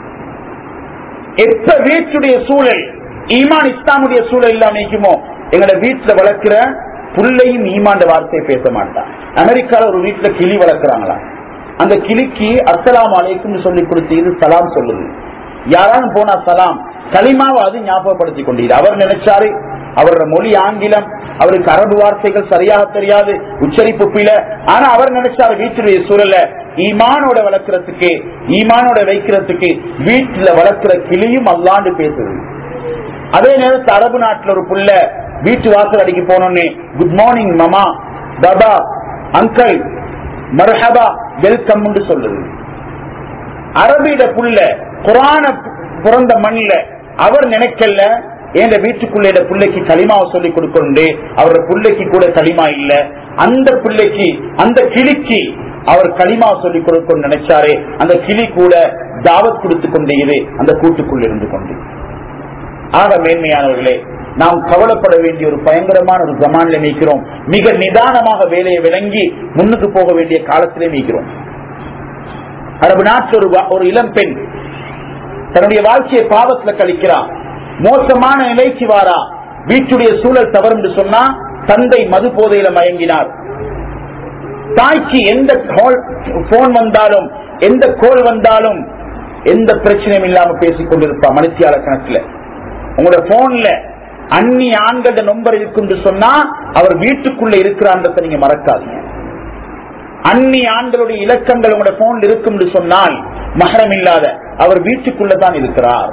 எப்ப வீட்டுடைய சூழல் ஈமான் இஸ்லாமுடைய சூழல் இல்லாம நிக்குமோ எங்களோட வீட்டுல வளர்க்கிற புள்ளையும் ஈமாண்ட வார்த்தையை பேச மாட்டான் அமெரிக்கால ஒரு வீட்டுல கிளி வளர்க்கிறாங்களா அந்த கிளிக்கு அஸ்ஸலாமு அலைக்கும் சொல்லி கொடுத்து இது சலாம் சொல்லுது யாராலும் போனா சலாம் களிமாவை அது ஞாபகப்படுத்தி கொண்டீர் அவர் நினைச்சாரு அவரோட மொழி ஆங்கிலம் அவருக்கு அரபு வார்த்தைகள் சரியாக தெரியாது உச்சரிப்பு பிழை ஆனா அவர் நினைச்சாரு வீட்டுடைய சூழல ஈமானோட வளர்க்கறதுக்கு ஈமானோட வைக்கிறதுக்கு வீட்டுல வளர்க்கிற கிளியும் அல்லாண்டு பேசுது அதே நேரத்தில் அரபு நாட்டுல ஒரு புள்ள வீட்டு வாசல் அடிக்க போனோன்னே குட் மார்னிங் மாமா பாபா அங்கிள் மர்ஹபா வெல்கம் சொல்லுது அரபியிட புள்ள குரான பிறந்த மண்ணில அவர் நினைக்கல என் வீட்டுக்குள்ள இந்த பிள்ளைக்கு களிமாவை சொல்லி கொடுக்கணுண்டு அவரோட பிள்ளைக்கு கூட களிமா இல்ல அந்த பிள்ளைக்கு அந்த கிளிக்கு அவர் களிமா சொல்லி கொடுக்கணும்னு நினைச்சாரு அந்த கிளி கூட தாவத் கொடுத்து கொண்டே இது அந்த கூட்டுக்குள் இருந்து கொண்டு ஆக மேன்மையானவர்களே நாம் கவலைப்பட வேண்டிய ஒரு பயங்கரமான ஒரு ஜமான்ல நீக்கிறோம் மிக நிதானமாக வேலையை விளங்கி முன்னுக்கு போக வேண்டிய காலத்திலே நீக்கிறோம் அரபு நாட்டில் ஒரு வா- ஒரு இளம் பெண் தன்னுடைய வாழ்க்கையை பாவத்துல கழிக்கிறான் மோசமான நிலைக்கு வாரா வீட்டுடைய சூழல் தவறு என்று சொன்னா தந்தை மது போதையில மயங்கினார் தாய்க்கு எந்த போன் வந்தாலும் எந்த கோல் வந்தாலும் எந்த பிரச்சனையும் இல்லாம பேசிக் கொண்டிருப்பா மனுத்தியால கணக்குல உங்களோட போன்ல அந்நி ஆண்கள நம்பர் இருக்கும் என்று சொன்னா அவர் வீட்டுக்குள்ள இருக்கிறான்றதை நீங்க மறக்காதீங்க அந்நி ஆண்களுடைய இலக்கங்கள் உங்களோட போன்ல இருக்கும் என்று சொன்னால் மகரம் இல்லாத அவர் வீட்டுக்குள்ள தான் இருக்கிறார்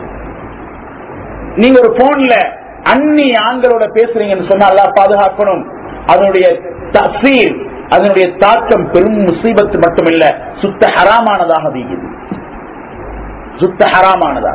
நீங்க ஒரு போன்ல அந்நி ஆண்களோட பேசுறீங்கன்னு சொன்னா அல்லாஹ் பாதுகாக்கணும் அதனுடைய தசீர் அதனுடைய தாக்கம் பெரும் முசீபத்து மட்டுமில்ல சுத்த ஹராமானதாக வீகுது சுத்த ஹராமானதாக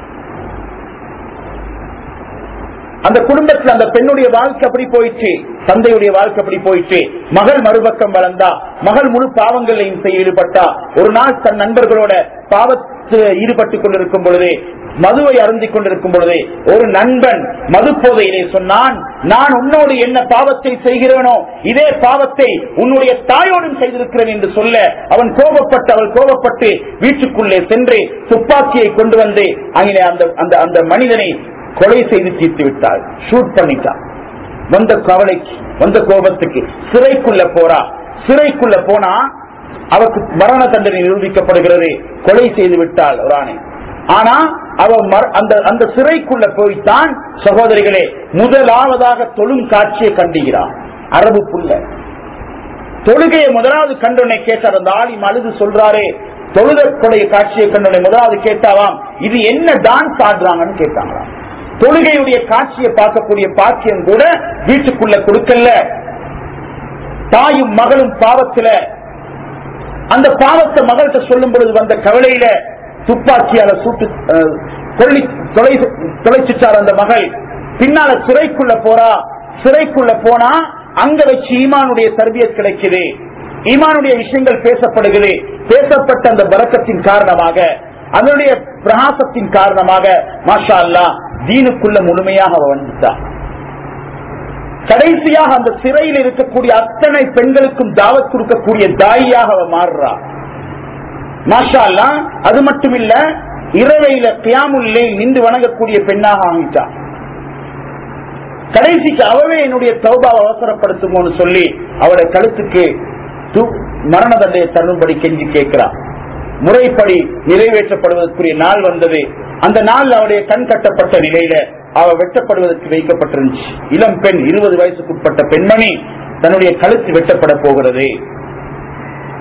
அந்த குடும்பத்துல அந்த பெண்ணுடைய வாழ்க்கை அப்படி போயிடுச்சு தந்தையுடைய வாழ்க்கை அப்படி போயிடுச்சு மகள் மறுபக்கம் வளர்ந்தா மகள் முழு பாவங்களையும் செய்ய ஈடுபட்டா ஒரு நாள் தன் நண்பர்களோட பாவத்தில் ஈடுபட்டுக் கொண்டிருக்கும் பொழுது மதுவை அருந்திக் கொண்டிருக்கும் பொழுது ஒரு நண்பன் மது போதையிலே சொன்னான் நான் உன்னோடு என்ன பாவத்தை செய்கிறேனோ இதே பாவத்தை உன்னுடைய தாயோடும் செய்திருக்கிறேன் என்று சொல்ல அவன் கோபப்பட்டு அவள் கோபப்பட்டு வீட்டுக்குள்ளே சென்று துப்பாக்கியை கொண்டு வந்து அங்கே அந்த அந்த அந்த மனிதனை கொலை செய்து தீர்த்து விட்டாள் ஷூட் பண்ணிட்டான் வந்த கவலைக்கு வந்த கோபத்துக்கு சிறைக்குள்ள போறா சிறைக்குள்ள போனா அவருக்கு மரண தண்டனை நிரூபிக்கப்படுகிறது கொலை செய்து விட்டாள் ஒரு ஆணை ஆனா அவ மர- அந்த அந்த சிறைக்குள்ள போய்த்தான் சகோதரிகளே முதலாவதாக தொழும் காட்சியை கண்டுகிறான் அரபு புள்ள தொழுகையை முதலாவது கண்டோனை கேட்டார் அந்த ஆலிம் அழுது சொல்றாரே தொழுதக்கூடிய காட்சியை கண்டோனை முதலாவது கேட்டாவாம் இது என்ன டான்ஸ் ஆடுறாங்கன்னு கேட்டாங்களாம் தொழுகையுடைய காட்சியை பார்க்கக்கூடிய பாக்கியம் கூட வீட்டுக்குள்ள கொடுக்கல தாயும் மகளும் பாவத்துல அந்த பாவத்தை மகள்கிட்ட சொல்லும் பொழுது வந்த கவலையில துப்பாக்கியால சுட்டு அஹ், கொல்லி தொலை தொலைச்சிட்டார் அந்த மகள் பின்னால சிறைக்குள்ள போறா சிறைக்குள்ள போனா அங்க வச்சு ஈமானுடைய தர்பியத் கிடைக்குது ஈமானுடைய விஷயங்கள் பேசப்படுகிறது பேசப்பட்ட அந்த பறக்கத்தின் காரணமாக அதனுடைய பிரகாசத்தின் காரணமாக மாஷா அல்லா தீனுக்குள்ள முழுமையாக அவ வந்துட்டா கடைசியாக அந்த சிறையில் இருக்கக்கூடிய அத்தனை பெண்களுக்கும் தாவத் கொடுக்கக்கூடிய தாயாக அவ மாறுறா மாஷா அல்லா அது மட்டுமில்ல இரவையில கியாமுல்லே நின்று வணங்கக்கூடிய பெண்ணாக ஆகிட்டா கடைசிக்கு அவவே என்னுடைய தௌபாவை அவசரப்படுத்துமோன்னு சொல்லி அவருடைய கழுத்துக்கு து- மரண தண்டையை தரும்படி கெஞ்சி கேட்கிறா முறைப்படி நிறைவேற்றப்படுவதற்குரிய நாள் வந்தது அந்த நாள் அவருடைய கண் கட்டப்பட்ட நிலையில அவ வெட்டப்படுவதற்கு வைக்கப்பட்டிருந்துச்சு இளம் பெண் இருபது வயசுக்குட்பட்ட பெண்மணி தன்னுடைய கழுத்து வெட்டப்பட போகிறது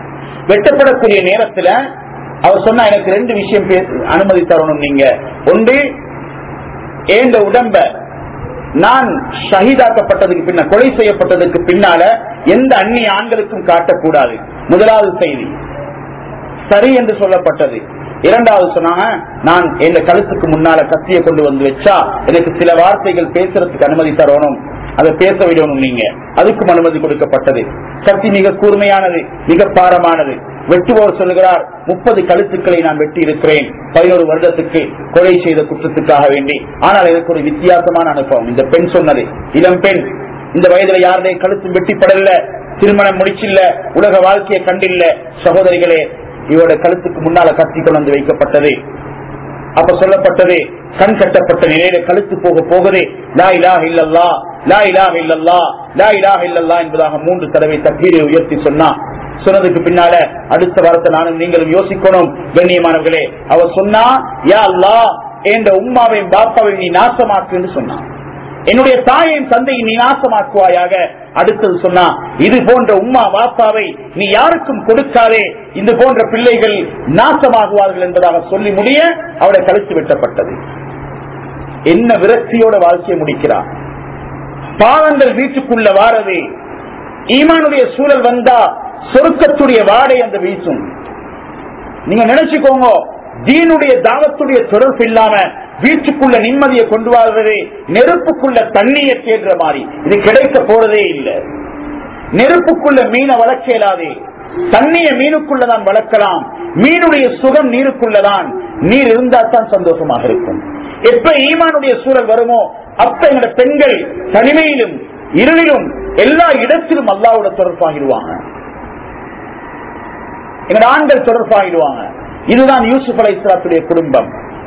வெட்டப்படக்கூடிய நேரத்துல அவர் சொன்னா எனக்கு ரெண்டு விஷயம் பே- அனுமதி தரணும் நீங்க ஒன்று ஏந்த உடம்ப நான் ஷஹீதாக்கப்பட்டதுக்கு பின்ன கொலை செய்யப்பட்டதுக்கு பின்னால எந்த அந்நிய ஆண்களுக்கும் காட்டக்கூடாது முதலாவது செய்தி சரி என்று சொல்லப்பட்டது இரண்டாவது சொன்னாங்க நான் என் கழுத்துக்கு முன்னால கத்தியை கொண்டு வந்து வச்சா எனக்கு சில வார்த்தைகள் பேசுறதுக்கு அனுமதி தரணும் அதை பேச விடணும் நீங்க அதுக்கும் அனுமதி கொடுக்கப்பட்டது கத்தி மிக கூர்மையானது மிக பாரமானது வெட்டுவோர் சொல்லுகிறார் முப்பது கழுத்துக்களை நான் வெட்டி இருக்கிறேன் பதினோரு வருடத்துக்கு கொலை செய்த குற்றத்துக்காக வேண்டி ஆனால் எனக்கு ஒரு வித்தியாசமான அனுபவம் இந்த பெண் சொன்னது இளம் பெண் இந்த வயதுல யாருடைய கழுத்தும் வெட்டிப்படல திருமணம் முடிச்சில்ல உலக வாழ்க்கையை கண்டில்ல சகோதரிகளே இவரோட கழுத்துக்கு முன்னால கத்தி கொண்டு வந்து வைக்கப்பட்டது அப்ப சொல்லப்பட்டது கண் கட்டப்பட்ட நிலையில கழுத்து போக போகுதே லா இலாஹ இல்லல்லா லா இலாஹ இல்லல்லா லா இலாஹ இல்லல்லா என்பதாக மூன்று தடவை தக்பீரை உயர்த்தி சொன்னா சொன்னதுக்கு பின்னால அடுத்த வாரத்தை நானும் நீங்களும் யோசிக்கணும் கண்ணியமானவர்களே அவர் சொன்னா யா அல்லா என்ற உம்மாவையும் பாப்பாவையும் நீ நாசமாக்குன்னு சொன்னான் என்னுடைய தாயின் தந்தையை நீ நாசமாக்குவாயாக அடுத்தது சொன்னா இது போன்ற உம்மா வாப்பாவை நீ யாருக்கும் கொடுக்காதே இது போன்ற பிள்ளைகள் நாசமாகுவார்கள் என்பதாக சொல்லி முடிய அவளை கழித்து வெட்டப்பட்டது என்ன விரக்தியோட வாழ்க்கையை முடிக்கிறார் பாவங்கள் வீட்டுக்குள்ள வாரது ஈமானுடைய சூழல் வந்தா சொருக்கத்துடைய வாடை அந்த வீசும் நீங்க நினைச்சுக்கோங்க தீனுடைய தாவத்துடைய தொடர்பு இல்லாம வீட்டுக்குள்ள நிம்மதியை கொண்டு வாழ்றது நெருப்புக்குள்ள தண்ணியை தேடுற மாதிரி இது கிடைக்க போறதே இல்லை நெருப்புக்குள்ள மீனை வளர்க்கலாதே தண்ணிய மீனுக்குள்ளதான் வளர்க்கலாம் மீனுடைய சுகம் நீருக்குள்ளதான் நீர் இருந்தா தான் சந்தோஷமாக இருக்கும் எப்ப ஈமானுடைய சூழல் வருமோ அப்ப எங்களோட பெண்கள் தனிமையிலும் இருளிலும் எல்லா இடத்திலும் அல்லாவோட தொடர்பாகிடுவாங்க எங்களோட ஆண்கள் தொடர்பாகிடுவாங்க இதுதான் யூசுப் அலை இஸ்லாத்துடைய குடும்பம்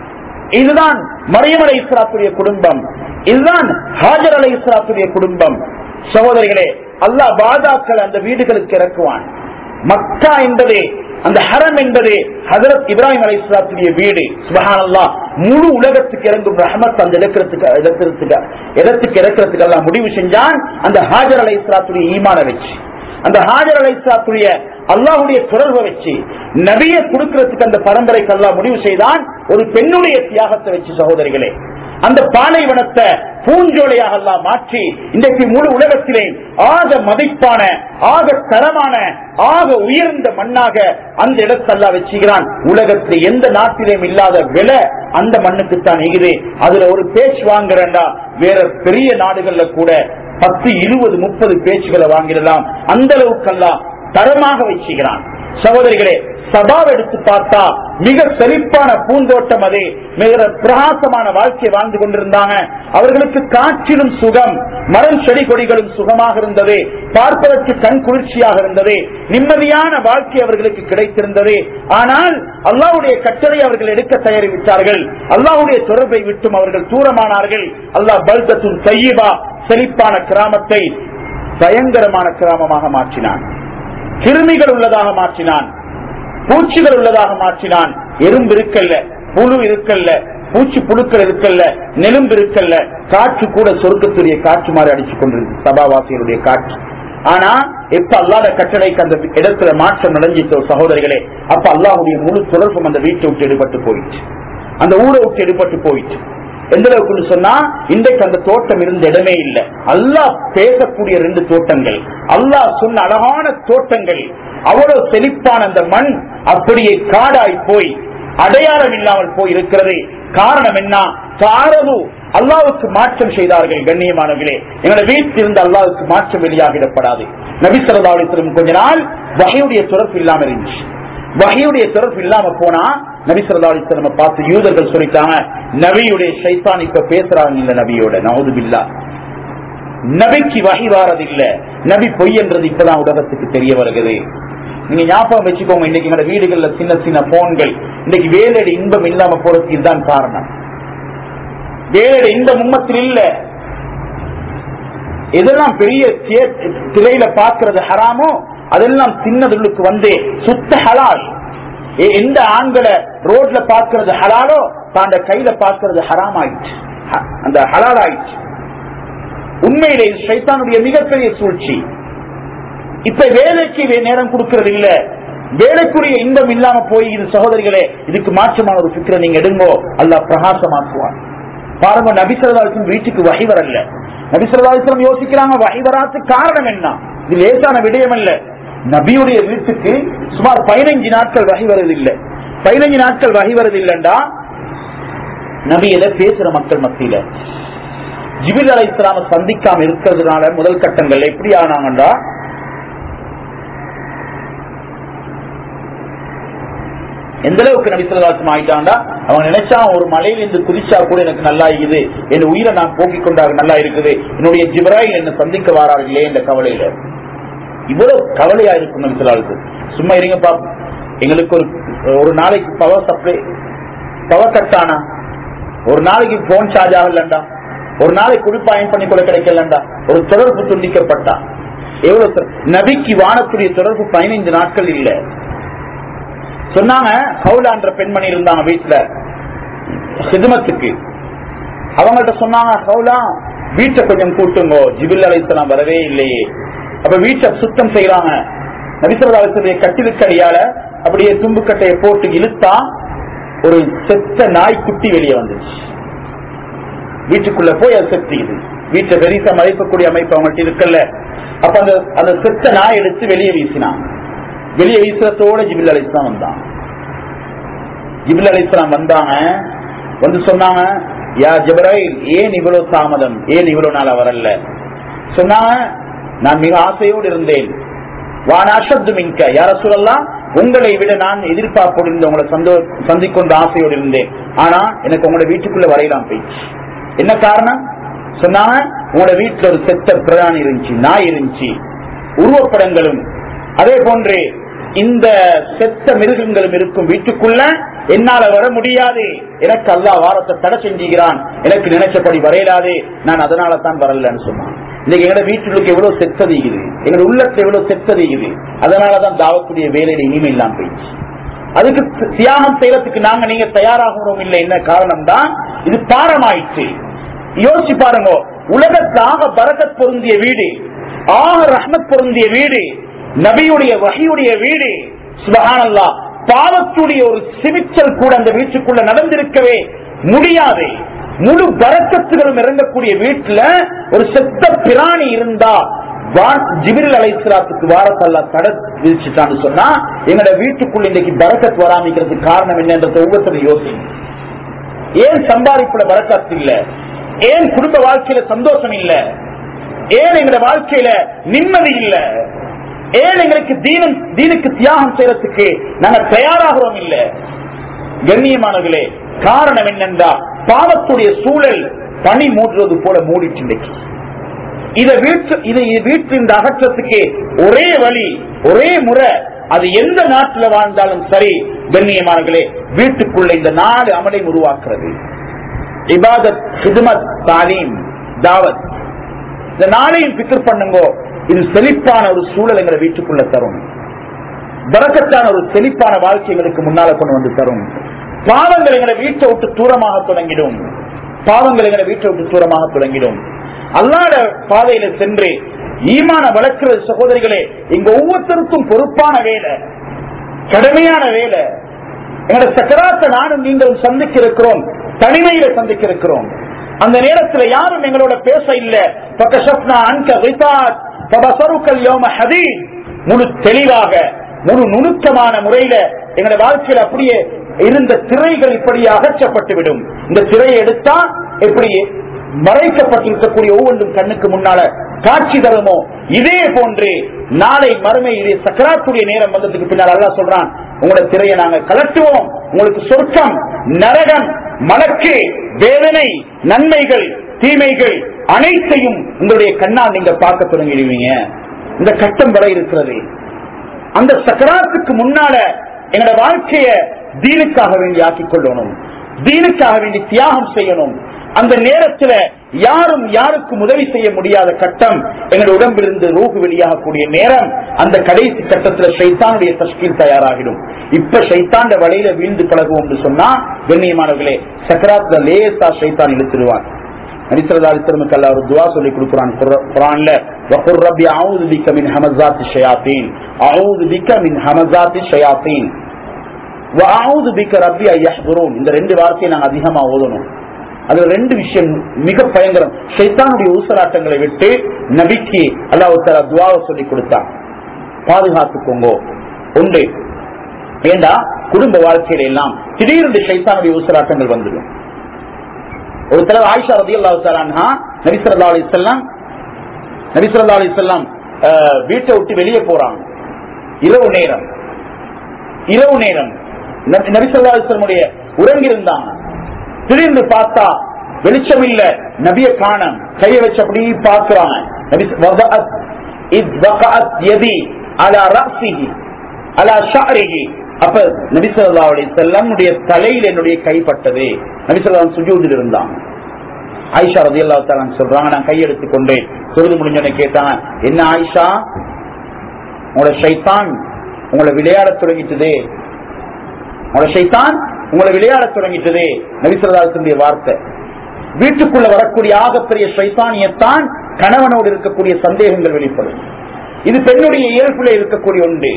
இதுதான் மரியம் அலை இஸ்லாத்துடைய குடும்பம் இதுதான் ஹாஜர் அலை இஸ்லாத்துடைய குடும்பம் சகோதரிகளே அல்லாஹ் பாதாக்கள் அந்த வீடுகளுக்கு இறக்குவான் மக்கா என்பதே அந்த ஹரம் என்பது ஹதரத் இப்ராஹிம் அலை இஸ்லாத்துடைய வீடு சுபஹான் அல்லாஹ் முழு உலகத்துக்கு இறங்கும் ரஹமத் அந்த இடக்கிறதுக்கு இடத்திற்கு இடத்துக்கு இறக்கிறதுக்கு எல்லாம் முடிவு செஞ்சான் அந்த ஹாஜர் அலை இஸ்லாத்துடைய ஈமான வச்சு அந்த ஹாஜர் அலை இஸ்லாத்துடைய அல்லாஹுடைய தொடர்பை வச்சு நபிய கொடுக்கிறதுக்கு அந்த பரம்பரைக்கு அல்லாஹ் முடிவு செய்தான் ஒரு பெண்ணுடைய தியாகத்தை வச்சு சகோதரிகளே அந்த பாலைவனத்தை பூஞ்சோலையாக எல்லாம் மாற்றி இன்றைக்கு முழு உலகத்திலே ஆக மதிப்பான ஆக தரமான ஆக உயர்ந்த மண்ணாக அந்த இடத்தெல்லாம் வச்சுக்கிறான் உலகத்தில் எந்த நாட்டிலும் இல்லாத விலை அந்த மண்ணுக்குத்தான் இருக்குது அதுல ஒரு பேச்சு வாங்குறேன்டா வேற பெரிய நாடுகள்ல கூட பத்து இருபது முப்பது பேச்சுகளை வாங்கிடலாம் அந்த அளவுக்கெல்லாம் தரமாக வச்சுக்கிறான் சகோதரிகளே சபாவை எடுத்து பார்த்தா மிக செழிப்பான பூந்தோட்டம் அது மிக பிரகாசமான வாழ்க்கையை வாழ்ந்து கொண்டிருந்தாங்க அவர்களுக்கு காற்றிலும் சுகம் மரம் செடி கொடிகளும் சுகமாக இருந்தது பார்ப்பதற்கு கண் குளிர்ச்சியாக இருந்தது நிம்மதியான வாழ்க்கை அவர்களுக்கு கிடைத்திருந்தது ஆனால் அல்லாவுடைய கட்டளை அவர்கள் எடுக்க தயாரிவிட்டார்கள் அல்லாவுடைய தொடர்பை விட்டும் அவர்கள் தூரமானார்கள் அல்லாஹ் பல்தத்தும் தையீபா செழிப்பான கிராமத்தை பயங்கரமான கிராமமாக மாற்றினான் கிருமிகள் உள்ளதாக மாற்றினான் பூச்சிகள் உள்ளதாக மாற்றினான் எறும்பு இருக்கல்ல புழு இருக்கல்ல பூச்சி புழுக்கள் இருக்கல்ல நெலும்பு இருக்கல்ல காற்று கூட சொருக்கத்துடைய காற்று மாதிரி அடிச்சு கொண்டிருக்கு சபாவாசியருடைய காற்று ஆனா எப்ப அல்லாத கட்டளைக்கு அந்த இடத்துல மாற்றம் நடந்துச்சோ சகோதரிகளே அப்ப அல்லாஹுடைய முழு தொடர்பும் அந்த வீட்டை விட்டு எடுபட்டு போயிடுச்சு அந்த ஊரை விட்டு எடுபட்டு போயிடுச்சு எந்த அளவுக்கு சொன்னா இன்றைக்கு அந்த தோட்டம் இருந்த இடமே இல்லை அல்லாஹ் பேசக்கூடிய ரெண்டு தோட்டங்கள் அல்லாஹ் சொன்ன அழகான தோட்டங்கள் அவ்வளவு செழிப்பான அந்த மண் அப்படியே காடாய் போய் அடையாளம் இல்லாமல் போய் இருக்கிறது காரணம் என்ன காரது அல்லாவுக்கு மாற்றம் செய்தார்கள் கண்ணியமானவர்களே எங்களோட வீட்டில் இருந்து அல்லாவுக்கு மாற்றம் வெளியாகிடப்படாது நபிசரதாவளித்திலும் கொஞ்ச நாள் வகையுடைய தொடர்பு இல்லாம இருந்துச்சு வகையுடைய தொடர்பு இல்லாம போனா நபிசரதாவளித்திரம பார்த்து யூதர்கள் சொல்லிட்டாங்க நபியுடைய சைத்தான் இப்ப பேசுறாங்க இல்ல நபியோட நவது பில்லா நபிக்கு வகை வாரதில்ல நபி பொய் என்றது இப்பதான் உலகத்துக்கு தெரிய வருகிறது நீங்க ஞாபகம் வச்சுக்கோங்க இன்னைக்கு எங்க வீடுகள்ல சின்ன சின்ன போன்கள் இன்னைக்கு வேலையோட இன்பம் இல்லாம போறதுக்கு இதுதான் காரணம் வேலையோட இன்பம் உம்மத்தில் இல்ல எதெல்லாம் பெரிய தியே- திரையில பாக்குறது ஹராமோ அதெல்லாம் சின்னதுள்ளுக்கு வந்து சுத்த ஹலால் எ- எந்த ஆண்களை ரோட்ல பாக்குறது ஹலாலோ தாண்ட கையில பாக்குறது ஹராம் ஆயிடுச்சு ஹ- அந்த ஹலால் ஆயிடுச்சு உண்மையிலே இது சைத்தானுடைய மிகப்பெரிய சூழ்ச்சி இப்ப வேலைக்கு வே- நேரம் கொடுக்கறது இல்ல வேலைக்குரிய இன்பம் இல்லாம போய் இது சகோதரிகளே இதுக்கு மாற்றமான ஒரு பிக்ர நீங்க எடுங்கோ அல்லாஹ் பிரகாசமாக்குவான் பாருங்க நபிசல்லாசன் வீட்டுக்கு வகை வரல நபிசல்லாசலம் யோசிக்கிறாங்க வகை வராதுக்கு காரணம் என்ன இது லேசான விடயம் அல்ல நபியுடைய வீட்டுக்கு சுமார் பதினைஞ்சு நாட்கள் வகை வருவதில்லை பதினைஞ்சு நாட்கள் வகை வருவதில்லைண்டா நபி எதை பேசுற மக்கள் மத்தியில ஜிபில் அலை இஸ்லாம சந்திக்காம இருக்கிறதுனால முதல் கட்டங்கள் எப்படி ஆனாங்கண்டா எந்த அளவுக்கு நபிசல்லாசம் ஆயிட்டாண்டா அவங்க நினைச்சா ஒரு மலையில இருந்து குதிச்சா கூட எனக்கு நல்லா இருக்குது என் உயிரை நான் போக்கிக் கொண்டாக நல்லா இருக்குது என்னுடைய ஜிப்ராயில் என்ன சந்திக்க வாரார்களே என்ற கவலையில இவ்வளவு கவலையா இருக்கும் நபிசல்லாவுக்கு சும்மா இருங்க பாப்போம் எங்களுக்கு ஒரு ஒரு நாளைக்கு பவர் சப்ளை பவர் கட் ஆனா ஒரு நாளைக்கு போன் சார்ஜ் ஆகலண்டா ஒரு நாளைக்கு குடி பயன் பண்ணி கூட கிடைக்கலண்டா ஒரு தொடர்பு துண்டிக்கப்பட்டா எவ்வளவு தொ- நபிக்கு வானத்துடைய தொடர்பு பதினைந்து நாட்கள் இல்ல சொன்னாங்க ஹவுலான்ற பெண்மணி இருந்தாங்க வீட்டுல சிதுமத்துக்கு அவங்கள்ட்ட சொன்னாங்க ஹவுலா வீட்டை கொஞ்சம் கூட்டுங்கோ ஜிபில் அலைத்தலாம் வரவே இல்லையே அப்ப வீட்டை சுத்தம் செய்யறாங்க நபிசல்லாவுடைய கட்டிலுக்கு அடியால அப்படியே தும்புக்கட்டையை போட்டு இழுத்தா ஒரு செத்த நாய்க்குட்டி வெளியே வந்துச்சு வீட்டுக்குள்ள போய் அது செத்துது வீட்டை பெரிசா மறைக்கக்கூடிய அமைப்பு அவங்கள்ட்ட இருக்கல அப்ப அந்த அந்த செத்த நாய் எடுத்து வெளியே வீசினான் வெளியே வீசுறதோட ஜிபில் அலிஸ்லாம் வந்தான் ஜிபில் அலிஸ்லாம் வந்தாங்க வந்து சொன்னாங்க யா ஜிப்ராயில் ஏன் இவ்வளவு தாமதம் ஏன் இவ்வளவு நாளா வரல சொன்னாங்க நான் மிக ஆசையோடு இருந்தேன் வானாஷத்து மின்க யார சொல்லலாம் உங்களை விட நான் எதிர்பார்ப்போடு இருந்த உங்களை சந்தோ சந்திக்கொண்ட ஆசையோடு இருந்தேன் ஆனா எனக்கு உங்களோட வீட்டுக்குள்ள வரையலாம் போயிடுச்சு என்ன காரணம் சொன்னாங்க உங்களோட வீட்டுல ஒரு செத்த பிராணி இருந்துச்சு நாய் இருந்துச்சு உருவப்படங்களும் அதே போன்று இந்த செத்த மிருகங்களும் இருக்கும் வீட்டுக்குள்ள என்னால வர முடியாது எனக்கு அல்லாஹ் வாரத்தை தடை செஞ்சுகிறான் எனக்கு நினைச்சபடி வரையலாது நான் அதனால தான் வரலன்னு சொன்னான் இன்னைக்கு எங்க வீட்டுக்கு எவ்வளவு செத்ததிக்குது எங்க உள்ளத்துல எவ்வளவு செத்ததிக்குது அதனாலதான் தாவக்கூடிய வேலையில இனிமே இல்லாம போயிடுச்சு அதுக்கு தியாகம் செய்யறதுக்கு நாங்க நீங்க தயாராகிறோம் இல்லை என்ன காரணம் தான் இது பாரமாயிடுச்சு யோசிச்சு பாருங்க உலகத்தாக பரகத் பொருந்திய வீடு ஆக ரஹ்மத் பொருந்திய வீடு நபியுடைய வகையுடைய வீடு சுபஹானல்லா பாவத்துடைய ஒரு சிமிச்சல் கூட அந்த வீட்டுக்குள்ள நடந்திருக்கவே முடியாது முழு பரக்கத்துகளும் இறங்கக்கூடிய வீட்டுல ஒரு செத்த பிராணி இருந்தா ஜிபிரில் அலைசலாத்துக்கு வாரத்தல்லா தடை விதிச்சுட்டான்னு சொன்னா எங்களோட வீட்டுக்குள்ள இன்னைக்கு பரக்கத் வராமிக்கிறதுக்கு காரணம் என்னன்றத ஒவ்வொருத்தரும் யோசிங்க ஏன் சம்பாதிப்புல பரக்கத்து இல்ல ஏன் குடும்ப வாழ்க்கையில சந்தோஷம் இல்ல ஏன் எங்க வாழ்க்கையில நிம்மதி இல்ல ஏன் எங்களுக்கு தீனம் தீனுக்கு தியாகம் செய்யறதுக்கு நாங்க தயாராகிறோம் இல்ல கண்ணியமானவர்களே காரணம் என்னென்றா பாவத்துடைய சூழல் பனி மூடுறது போல மூடிட்டு இன்னைக்கு இதை வீட்டு இதை வீட்டில் அகற்றத்துக்கு ஒரே வழி ஒரே முறை அது எந்த நாட்டில் வாழ்ந்தாலும் சரி கண்ணியமானங்களே வீட்டுக்குள்ள இந்த நாடு அமலை உருவாக்குறது இபாதத் ஹிதுமத் தாலீம் தாவத் இந்த நாளையும் பிக்கர் பண்ணுங்கோ இது செழிப்பான ஒரு சூழல் எங்களை வீட்டுக்குள்ள தரும் பறக்கத்தான ஒரு செழிப்பான வாழ்க்கை எங்களுக்கு முன்னால கொண்டு வந்து தரும் பாவங்கள் எங்களை வீட்டை விட்டு தூரமாக தொடங்கிடும் பாவங்கள் எங்களை வீட்டை விட்டு தூரமாக தொடங்கிடும் அல்லாட பாதையில சென்று ஈமான வளர்க்கிற சகோதரிகளே இங்க ஒவ்வொருத்தருக்கும் பொறுப்பான வேலை கடுமையான வேலை எங்களோட சக்கராத்த நானும் நீங்களும் சந்திக்க இருக்கிறோம் தனிமையில சந்திக்க இருக்கிறோம் அந்த நேரத்துல யாரும் எங்களோட பேச இல்ல பக்கஷப்னா அன்க ரிசாத் பபசருக்கல் யோம ஹதீத் முழு தெளிவாக முழு நுணுக்கமான முறையில எங்களோட வாழ்க்கையில் அப்படியே இருந்த திரைகள் இப்படி அகற்றப்பட்டு விடும் இந்த திரையை எடுத்தா எப்படி மறைக்கப்பட்டிருக்கக்கூடிய ஒவ்வொன்றும் கண்ணுக்கு முன்னால காட்சி தருமோ இதே போன்று நாளை மறுமை இது சக்கராத்துடைய நேரம் வந்ததுக்கு பின்னால் அல்லா சொல்றான் உங்களோட திரையை நாங்க கலட்டுவோம் உங்களுக்கு சொர்க்கம் நரகம் மலக்கு வேதனை நன்மைகள் தீமைகள் அனைத்தையும் உங்களுடைய கண்ணால் நீங்க பார்க்க தொடங்கிடுவீங்க இந்த கட்டம் வரை இருக்கிறது அந்த சக்கராத்துக்கு முன்னால என்னோட வாழ்க்கைய தீனுக்காக வேண்டி ஆக்கிக் கொள்ளணும் தீனுக்காக வேண்டி தியாகம் செய்யணும் அந்த நேரத்துல யாரும் யாருக்கும் உதவி செய்ய முடியாத கட்டம் எங்கள் உடம்பிலிருந்து ரூகு வெளியாகக்கூடிய நேரம் அந்த கடைசி கட்டத்துல சைத்தானுடைய தஸ்கீல் தயாராகிடும் இப்ப சைத்தாண்ட வழியில வீழ்ந்து பழகுவோம் சொன்னா கண்ணியமானவர்களே சக்கராத்துல லேசா சைத்தான் இழுத்துருவான் நபிசரதாலிஸ்லமுக்கு அல்ல ஒரு துவா சொல்லி கொடுக்குறான் குர்ர- குர்ஆன்ல வகுர் ரப்பி அவுது பிக்க மின் ஹமஸாத்தி ஷயாத்தீன் அவுது பிக்க மின் ஹமஸாத்தி ஷயாத்தீன் வஅவுது பிக்க ரப்பி ஐயஹ்துரூன் இந்த ரெண்டு வார்த்தையை நாங்க அதிகமா ஓதணும் அதுல ரெண்டு விஷயம் மிக பயங்கரம் ஷைத்தானுடைய ஊசலாட்டங்களை விட்டு நபிக்கு அல்லாஹ் தஆலா துவாவை சொல்லி கொடுத்தான் பாதுகாத்துக்கோங்க ஒன்று ஏண்டா குடும்ப வாழ்க்கையில எல்லாம் திடீரென்று ஷைத்தானுடைய ஊசலாட்டங்கள் வந்துடும் ஒரு தடவை ஆயிஷா ரதி அல்லாஹ் நபி ஸல்லல்லாஹு அலைஹி வஸல்லம் நபி ஸல்லல்லாஹு அலைஹி வஸல்லம் அஹ், வீட்டை விட்டு வெளியே போறாங்க இரவு நேரம் இரவு நேரம் நபி- நபி ஸல்லல்லாஹு அலைஹி வஸல்லமுடைய உறங்கி இருந்தாங்க திடீர்னு பார்த்தா வெளிச்சம் இல்ல நபிய காணம் கைய வச்சு அப்படி பார்க்கறாங்க நபி வதஅத் இத் வகஅத் யதி அலா ரஅசிஹி அலா ஷஅரிஹி அப்ப நபி ஸல்லல்லாஹு அலைஹி வஸல்லம் உடைய தலையில் என்னுடைய கை பட்டது நபி ஸல்லல்லாஹு சுஜூதில் இருந்தாங்க ஆயிஷா ரதியல்லாஹு தஆலா சொல்றாங்க நான் கையெடுத்து கொண்டேன் தொழுது முடிஞ்சோடனே கேட்டாங்க என்ன ஆயிஷா உங்களோட ஷைத்தான் உங்களை விளையாட தொடங்கிட்டதே உங்களோட ஷைத்தான் உங்களை விளையாட தொடங்கிட்டது நபிசரதாசனுடைய வார்த்தை வீட்டுக்குள்ள வரக்கூடிய ஆகப்பெரிய ஷைத்தானியத்தான் கணவனோடு இருக்கக்கூடிய சந்தேகங்கள் வெளிப்படும் இது பெண்ணுடைய இயல்புல இருக்கக்கூடிய ஒன்று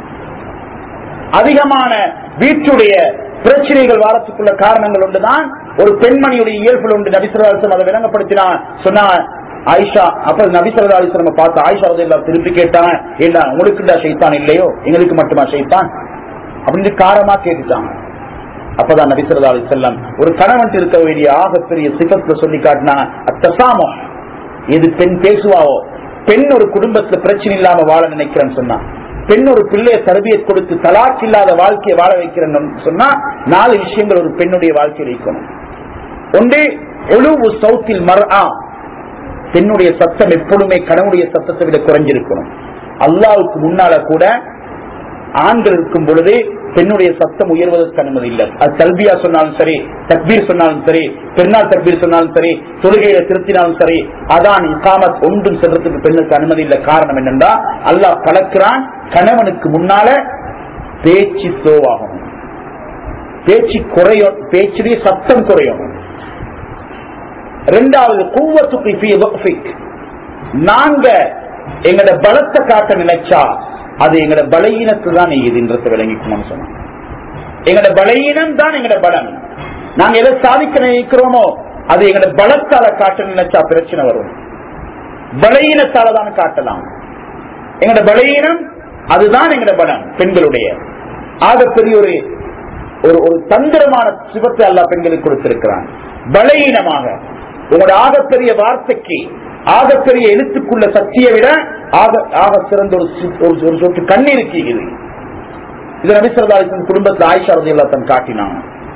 அதிகமான வீட்டுடைய பிரச்சனைகள் வாரத்துக்குள்ள காரணங்கள் ஒன்றுதான் ஒரு பெண்மணியுடைய இயல்புல ஒன்று நபிசரதாசன் அதை விளங்கப்படுத்தினா சொன்னா ஆயிஷா அப்ப நபிசரதாசன் பார்த்து ஆயிஷா ரலியல்லாஹு திருப்பி கேட்டாங்க என்ன உங்களுக்கு ஷைத்தான் இல்லையோ எங்களுக்கு மட்டுமா ஷைத்தான் அப்படின்னு காரமா கேட்டுட்டாங்க அப்பதான் நபிசரதா அலி செல்லம் ஒரு கணவன் இருக்க வேண்டிய ஆகப்பெரிய சிபத்துல சொல்லி காட்டினாங்க அத்தசாமோ எது பெண் பேசுவாவோ பெண் ஒரு குடும்பத்துல பிரச்சனை இல்லாம வாழ நினைக்கிறேன்னு சொன்னா பெண் ஒரு பிள்ளைய தரபியத் கொடுத்து தலாக் இல்லாத வாழ்க்கையை வாழ வைக்கிறேன்னு சொன்னா நாலு விஷயங்கள் ஒரு பெண்ணுடைய வாழ்க்கையில் இருக்கணும் ஒன்று ஒழுவு சவுத்தில் மர்ஆ பெண்ணுடைய சத்தம் எப்பொழுதுமே கணவனுடைய சத்தத்தை விட குறைஞ்சிருக்கணும் அல்லாவுக்கு முன்னால கூட ஆண்கள் இருக்கும் பொழுது பெண்ணுடைய சத்தம் உயர்வதற்கு அனுமதி இல்லை அது தல்பியா சொன்னாலும் சரி தக்பீர் சொன்னாலும் சரி பெருநாள் தக்பீர் சொன்னாலும் சரி தொழுகையில திருத்தினாலும் சரி அதான் இகாமத் ஒன்றும் செல்றதுக்கு பெண்ணுக்கு அனுமதி இல்லை காரணம் என்னென்றா அல்லாஹ் கலக்கிறான் கணவனுக்கு முன்னால பேச்சு ஸ்லோவாகணும் பேச்சு குறையும் பேச்சுடைய சத்தம் குறையும் ரெண்டாவது கூவத்துக்கு ஃபீ வக்ஃபிக். நாங்க எங்கட பலத்தை காட்ட நினைச்சா அது எங்கட பலகீனத்து தான் இதுன்றத விளங்கிக்கணும்னு சொன்னோம் எங்கட பலகீனம் தான் எங்கட பலம் நாங்க எதை சாதிக்க நினைக்கிறோமோ அது எங்கட பலத்தால காட்ட நினைச்சா பிரச்சனை வரும் பலகீனத்தால தான் காட்டலாம் எங்கட பலகீனம் அதுதான் எங்கட பலம் பெண்களுடைய ஆகப்பெரிய ஒரு ஒரு ஒரு தந்திரமான சிவத்தை அல்லா பெண்களுக்கு கொடுத்திருக்கிறான் பலகீனமாக உங்களோட ஆகப்பெரிய வார்த்தைக்கு ஆகப்பெரிய எழுத்துக்குள்ள சக்தியை விட ஆக ஆக சிறந்த ஒரு சி- ஒரு- ஒரு சொட்டு கண்ணீருக்கு இது இது நபிசரதாலிசன் குடும்பத்தில் ஆயிஷா ரதி தன் காட்டினாங்க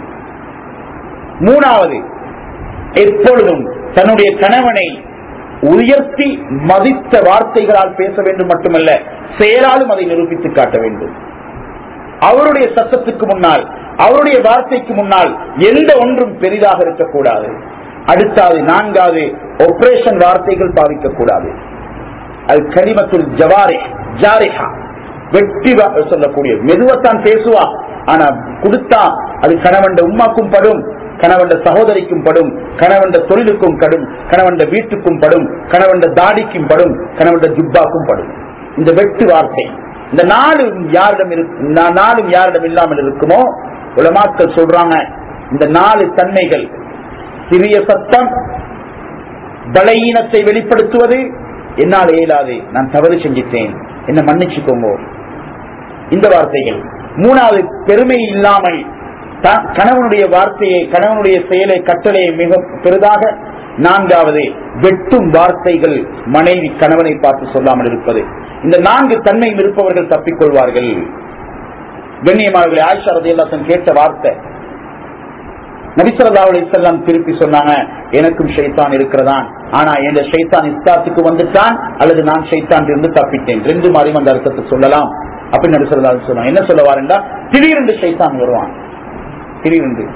மூணாவது எப்பொழுதும் தன்னுடைய கணவனை உயர்த்தி மதித்த வார்த்தைகளால் பேச வேண்டும் மட்டுமல்ல செயலாலும் அதை நிரூபித்து காட்ட வேண்டும் அவருடைய சத்தத்துக்கு முன்னால் அவருடைய வார்த்தைக்கு முன்னால் எந்த ஒன்றும் பெரிதாக இருக்கக்கூடாது அடுத்தாவது நான்காவது ஆபரேஷன் வார்த்தைகள் பாவிக்கக்கூடாது அது கனிமத்துல் ஜவாரி ஜாரிஹா வெட்டி வா- சொல்லக்கூடிய மெதுவத்தான் பேசுவா ஆனா கொடுத்தா அது கணவன் உம்மாக்கும் படும் கணவன் சகோதரிக்கும் படும் கணவன் தொழிலுக்கும் கடும் கணவன் வீட்டுக்கும் படும் கணவன் தாடிக்கும் படும் கணவன் ஜுப்பாக்கும் படும் இந்த வெட்டு வார்த்தை இந்த நாளும் யாரிடம் இருக்கு நா- நாளும் யாரிடம் இல்லாமல் இருக்குமோ உலமாக்கள் சொல்றாங்க இந்த நாலு தன்மைகள் சிறிய சத்தம் பலகீனத்தை வெளிப்படுத்துவது என்னால் இயலாது நான் தவறு செஞ்சிட்டேன் என்ன மன்னிச்சுக்கோங்க இந்த வார்த்தைகள் மூணாவது பெருமை இல்லாமல் த- கணவனுடைய வார்த்தையை கணவனுடைய செயலை கட்டளையை மிக பெரிதாக நான்காவது வெட்டும் வார்த்தைகள் மனைவி கணவனை பார்த்து சொல்லாமல் இருப்பது இந்த நான்கு தன்மையும் இருப்பவர்கள் தப்பிக்கொள்வார்கள் கண்ணியமானவர்களை ஆயிஷா ரதியல்லாஹு கேட்ட வார்த்தை நபிசல்லா அலிசல்லாம் திருப்பி சொன்னாங்க எனக்கும் ஷைத்தான் இருக்கிறதான் ஆனா எந்த ஷைத்தான் இஸ்லாத்துக்கு வந்துட்டான் அல்லது நான் ஷைத்தான் இருந்து தப்பிட்டேன் ரெண்டு மாதிரி அந்த அர்த்தத்தை சொல்லலாம் அப்படின்னு நபிசல்லா சொன்னாங்க என்ன சொல்ல வாரண்டா திடீரென்று ஷைத்தான் வருவான் திடீரென்று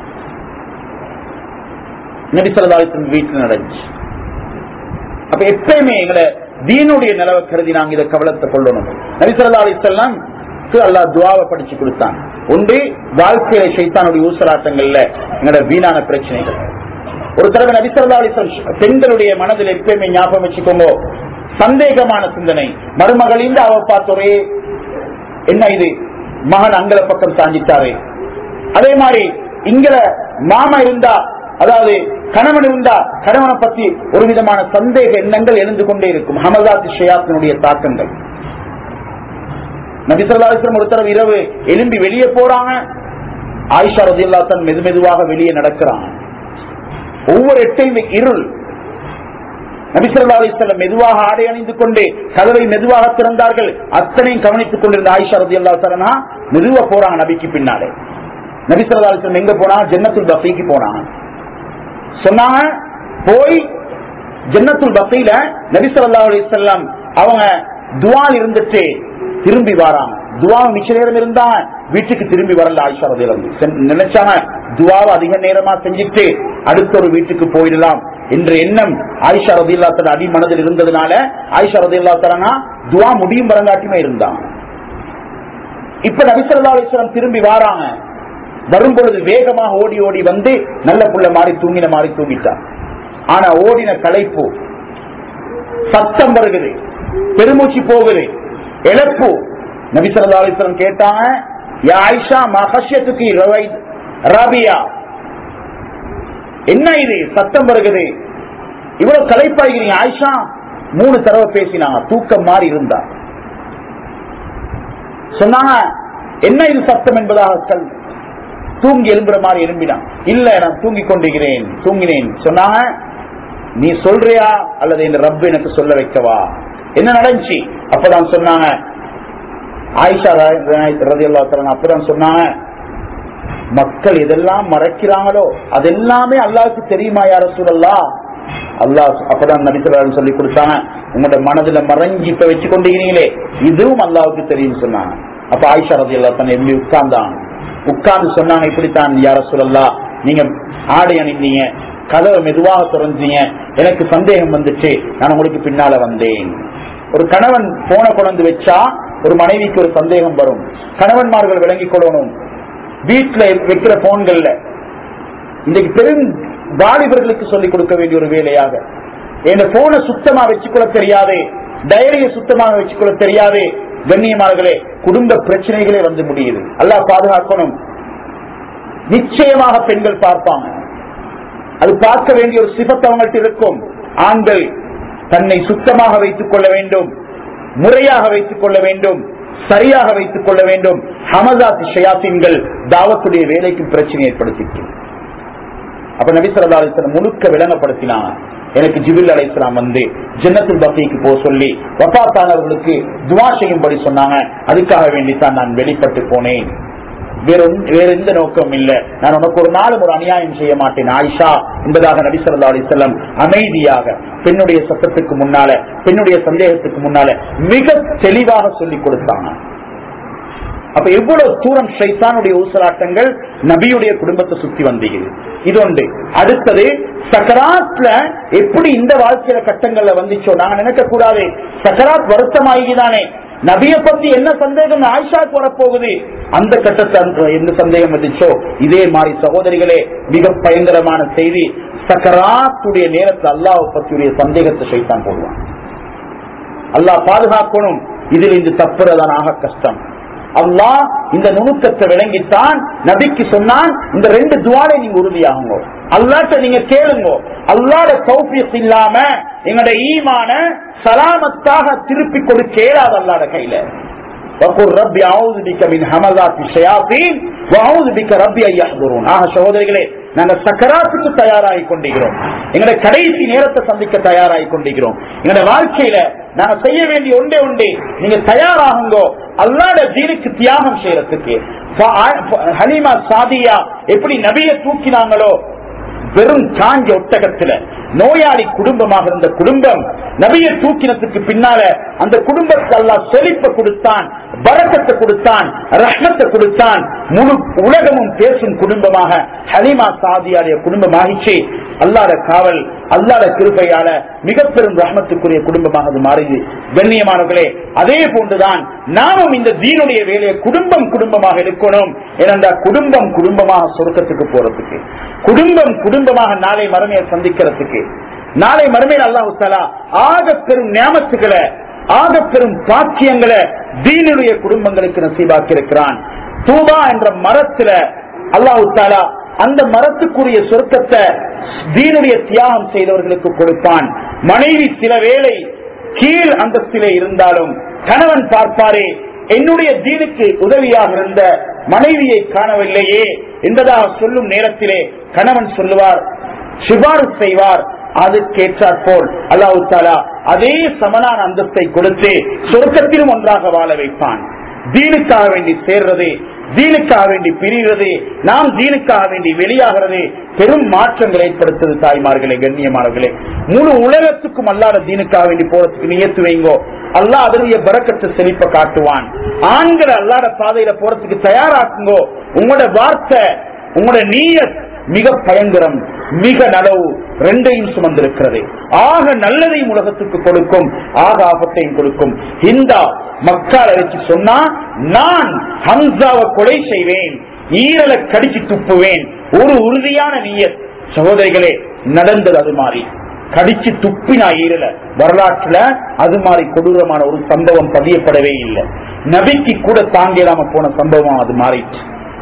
நபிசல்லா அலிசன் வீட்டில் நடந்துச்சு அப்ப எப்பயுமே எங்களை தீனுடைய நிலவை கருதி நாங்க இதை கவலத்தை கொள்ளணும் நபிசல்லா அலிசல்லாம் அல்லாஹ் துவாவை படிச்சு கொடுத்தான் ஒன்று வாழ்க்கையில சைத்தானுடைய ஊசலாட்டங்கள்ல எங்களோட வீணான பிரச்சனைகள் ஒரு தடவை நபிசல்லா அலிஸ்லாம் பெண்களுடைய மனதில் எப்பயுமே ஞாபகம் வச்சுக்கோங்க சந்தேகமான சிந்தனை மருமகளின் அவ பார்த்த ஒரே என்ன இது மகன் அங்கல பக்கம் சாஞ்சிட்டாரு அதே மாதிரி இங்கல மாமா இருந்தா அதாவது கணவன் இருந்தா கணவனை பத்தி ஒரு விதமான சந்தேக எண்ணங்கள் எழுந்து கொண்டே இருக்கும் ஹமதாத் ஷியாத்தினுடைய தாக்கங்கள் நபிசல்லாஸ்லம் ஒரு தடவை இரவு எலும்பி வெளியே போறாங்க ஆயிஷா ரதில்லா தன் மெது மெதுவாக வெளியே நடக்கிறாங்க ஒவ்வொரு எட்டையும் இருள் நபிசல்லா அலிஸ்லம் மெதுவாக ஆடை அணிந்து கொண்டு கதவை மெதுவாக திறந்தார்கள் அத்தனையும் கவனித்துக் கொண்டிருந்த ஆயிஷா ரதி அல்லா சரணா மெதுவா போறாங்க நபிக்கு பின்னாலே நபிசல்லா அலிஸ்லம் எங்க போனாங்க ஜன்னத்துல் பஃபீக்கு போனாங்க சொன்னாங்க போய் ஜன்னத்துல் பஃபீல நபிசல்லா அலிஸ்லாம் அவங்க துவால் இருந்துட்டு திரும்பி வராங்க துவா மிச்ச நேரம் இருந்தா வீட்டுக்கு திரும்பி வரல ஆயிஷா ரதியிலிருந்து நினைச்சாங்க துவாவை அதிக நேரமா செஞ்சுட்டு அடுத்த ஒரு வீட்டுக்கு போயிடலாம் என்ற எண்ணம் ஆயிஷா ரதில்லா தல அடி மனதில் இருந்ததுனால ஆயிஷா ரதில்லா தலனா துவா முடியும் வரங்காட்டியுமே இருந்தாங்க இப்ப நபிசல்லா அலிஸ்லாம் திரும்பி வாராங்க வரும் பொழுது வேகமாக ஓடி ஓடி வந்து நல்ல புள்ள மாறி தூங்கின மாறி தூங்கிட்டான் ஆனா ஓடின களைப்பு சத்தம் வருகிறது பெருமூச்சு போகுது இழப்பு நபிசல்லா அலிஸ்லாம் கேட்டாங்க யா ஆயிஷா மகஷத்துக்கு ரபியா என்ன இது சத்தம் வருகிறது இவ்வளவு கலைப்பாய்கிறீங்க ஆயிஷா மூணு தடவை பேசினாங்க தூக்கம் மாறி இருந்தா சொன்னாங்க என்ன இது சத்தம் என்பதாக கல் தூங்கி எழும்புற மாதிரி எழும்பினான் இல்ல நான் தூங்கி கொண்டிருக்கிறேன் தூங்கினேன் சொன்னாங்க நீ சொல்றியா அல்லது இந்த ரப் எனக்கு சொல்ல வைக்கவா என்ன நடந்துச்சு அப்பதான் சொன்னாங்க ஆயிஷா ரதி அல்லா அப்பதான் சொன்னாங்க மக்கள் எதெல்லாம் மறைக்கிறாங்களோ அதெல்லாமே அல்லாவுக்கு தெரியுமா யார சூழல்லா அல்லாஹ் அப்பதான் நபிசல்லான்னு சொல்லி கொடுத்தாங்க உங்களோட மனதுல மறைஞ்சி இப்ப வச்சு கொண்டிருக்கிறீங்களே இதுவும் அல்லாவுக்கு தெரியும் சொன்னாங்க அப்ப ஆயிஷா ரதி அல்லா தன்னை எப்படி உட்கார்ந்தாங்க உட்கார்ந்து சொன்னாங்க இப்படித்தான் யார சூழல்லா நீங்க ஆடை அணிந்தீங்க கதவை மெதுவாக திறந்தீங்க எனக்கு சந்தேகம் வந்துச்சு நான் உங்களுக்கு பின்னால வந்தேன் ஒரு கணவன் போன கொண்டு வச்சா ஒரு மனைவிக்கு ஒரு சந்தேகம் வரும் கணவன்மார்கள் விளங்கிக் கொள்ளணும் வீட்டுல வைக்கிற போன்கள்ல இன்றைக்கு பெரும் வாலிபர்களுக்கு சொல்லிக் கொடுக்க வேண்டிய ஒரு வேலையாக என் போனை சுத்தமா வச்சுக்கொள்ள தெரியாது டைரியை சுத்தமாக வச்சுக்கொள்ள தெரியாது கண்ணியமானர்களே குடும்ப பிரச்சனைகளே வந்து முடியுது அல்லா பாதுகாக்கணும் நிச்சயமாக பெண்கள் பார்ப்பாங்க அது பார்க்க வேண்டிய ஒரு சிபத்து அவங்கள்ட்ட இருக்கும் ஆண்கள் தன்னை சுத்தமாக வைத்துக் கொள்ள வேண்டும் முறையாக வைத்துக் கொள்ள வேண்டும் சரியாக வைத்துக் கொள்ள வேண்டும் ஹமதாத் ஷயாத்தின்கள் தாவத்துடைய வேலைக்கு பிரச்சனை ஏற்படுத்திட்டு அப்ப நபிசல்லா அலிஸ்லாம் முழுக்க விளங்கப்படுத்தினாங்க எனக்கு ஜிபில் அலைஸ்லாம் வந்து ஜன்னத்துல் பக்திக்கு போக சொல்லி வபாத்தானவர்களுக்கு துவா செய்யும்படி சொன்னாங்க அதுக்காக வேண்டித்தான் நான் வெளிப்பட்டு போனேன் வேற வேற எந்த நோக்கம் இல்ல நான் உனக்கு ஒரு நாளும் ஒரு அநியாயம் செய்ய மாட்டேன் ஆயிஷா என்பதாக நபிசல்லா அலிசல்லம் அமைதியாக பெண்ணுடைய சத்தத்துக்கு முன்னால பெண்ணுடைய சந்தேகத்துக்கு முன்னால மிக தெளிவாக சொல்லிக் கொடுத்தாங்க அப்ப எவ்வளவு தூரம் ஷைத்தானுடைய ஊசலாட்டங்கள் நபியுடைய குடும்பத்தை சுத்தி வந்தீங்க இது ஒன்று அடுத்தது சக்கராத்ல எப்படி இந்த வாழ்க்கையில கட்டங்கள்ல வந்துச்சோ நாங்க நினைக்க கூடாது சக்கராத் வருத்தமாகிதானே நபிய பத்தி என்ன சந்தேகம் ஆயிஷாக்கு வரப்போகுது அந்த கட்டத்தை எந்த சந்தேகம் வந்துச்சோ இதே மாதிரி சகோதரிகளே மிக பயங்கரமான செய்தி சக்கராத்துடைய நேரத்தில் அல்லாஹ் பத்தியுடைய சந்தேகத்தை சைத்தான் போடுவான் அல்லாஹ் பாதுகாக்கணும் இதில் இந்த தப்புறதான் ஆக கஷ்டம் அல்லாஹ் இந்த நுணுக்கத்தை விளங்கித்தான் நபிக்கு சொன்னான் இந்த ரெண்டு துவாரை நீங்க உறுதியாகுங்க அல்லாட்ட நீங்க கேளுங்க அல்லாட சௌபியஸ் இல்லாம எங்களோட ஈமான சலாமத்தாக திருப்பி கொடுக்க இயலாது அல்லாட கையில وقل ربي اعوذ بك من همزات الشياطين واعوذ بك ربي ان يحضرون ஆக சகோதரிகளே நாங்க சக்கராத்துக்கு தயாராகி கொண்டிருக்கிறோம் எங்களுடைய கடைசி நேரத்தை சந்திக்க தயாராகி கொண்டிருக்கிறோம் எங்களுடைய வாழ்க்கையில நாங்க செய்ய வேண்டிய ஒன்றே ஒன்றே நீங்க தயாராகுங்கோ அல்லாட ஜீனுக்கு தியாகம் செய்யறதுக்கு ஹலீமா சாதியா எப்படி நபிய தூக்கினாங்களோ வெறும் காஞ்ச ஒட்டகத்துல நோயாளி குடும்பமாக இருந்த குடும்பம் நபிய தூக்கினத்துக்கு பின்னால அந்த குடும்பத்தை அல்லா செழிப்ப கொடுத்தான் பரக்கத்தை கொடுத்தான் ரஹ்மத்தை கொடுத்தான் முழு உலகமும் பேசும் குடும்பமாக ஹலிமா சாதியாரிய குடும்பமாகிச்சு அல்லாத காவல் அல்லாத கிருபையால மிக பெரும் ரஹமத்துக்குரிய குடும்பமாக அது மாறியது கண்ணியமானவர்களே அதே போன்றுதான் நாமும் இந்த தீனுடைய வேலையை குடும்பம் குடும்பமாக இருக்கணும் ஏனென்றால் குடும்பம் குடும்பமாக சொர்க்கத்துக்கு போறதுக்கு குடும்பம் குடும்பமாக நாளை மறுமையை சந்திக்கிறதுக்கு நாளை மறுமையில் அல்லாஹு தாலா ஆக பெரும் ஞாபகத்துக்களை ஆக பெரும் பாக்கியங்களை தீனுடைய குடும்பங்களுக்கு நசீபாக்கி இருக்கிறான் தூபா என்ற மரத்துல அல்லாஹு தாலா அந்த மரத்துக்குரிய சொர்க்கத்தை தீனுடைய தியாகம் செய்தவர்களுக்கு கொடுப்பான் மனைவி சில வேளை கீழ் அந்தஸ்திலே இருந்தாலும் கணவன் பார்ப்பாரே என்னுடைய தீனுக்கு உதவியாக இருந்த மனைவியை காணவில்லையே என்பதாக சொல்லும் நேரத்திலே கணவன் சொல்லுவார் சிபாரிசு செய்வார் அதுக்கேற்றாற் போல் அல்லாஹு தாலா அதே சமனான அந்தஸ்தை கொடுத்து சொர்க்கத்திலும் ஒன்றாக வாழ வைப்பான் தீனுக்காக வேண்டி சேர்றது தீனுக்காக வேண்டி பிரிகிறது நாம் தீனுக்காக வேண்டி வெளியாகிறது பெரும் மாற்றங்களை ஏற்படுத்துது தாய்மார்களே கண்ணியமானவர்களே முழு உலகத்துக்கும் அல்லாத தீனுக்காக வேண்டி போறதுக்கு நியத்து வைங்கோ அல்லாஹ் அதனுடைய பறக்கத்தை செழிப்ப காட்டுவான் ஆண்களை அல்லாத பாதையில போறதுக்கு தயாராக்குங்கோ உங்களோட வார்த்தை உங்களோட நீயத் மிக பயங்கரம் மிக நலவு ரெண்டையும் சுமந்திருக்கிறது ஆக நல்லதையும் உலகத்துக்கு கொடுக்கும் ஆக ஆபத்தையும் கொடுக்கும் ஹிந்தா மக்களை வச்சு சொன்னா நான் ஹம்சாவை கொலை செய்வேன் ஈரலை கடிச்சு துப்புவேன் ஒரு உறுதியான நீயத் சகோதரிகளே நடந்தது அது மாதிரி கடிச்சு துப்பினா ஈரல வரலாற்றுல அது மாதிரி கொடூரமான ஒரு சம்பவம் பதியப்படவே இல்லை நபிக்கு கூட தாங்கிடாம போன சம்பவம் அது மாறிச்சு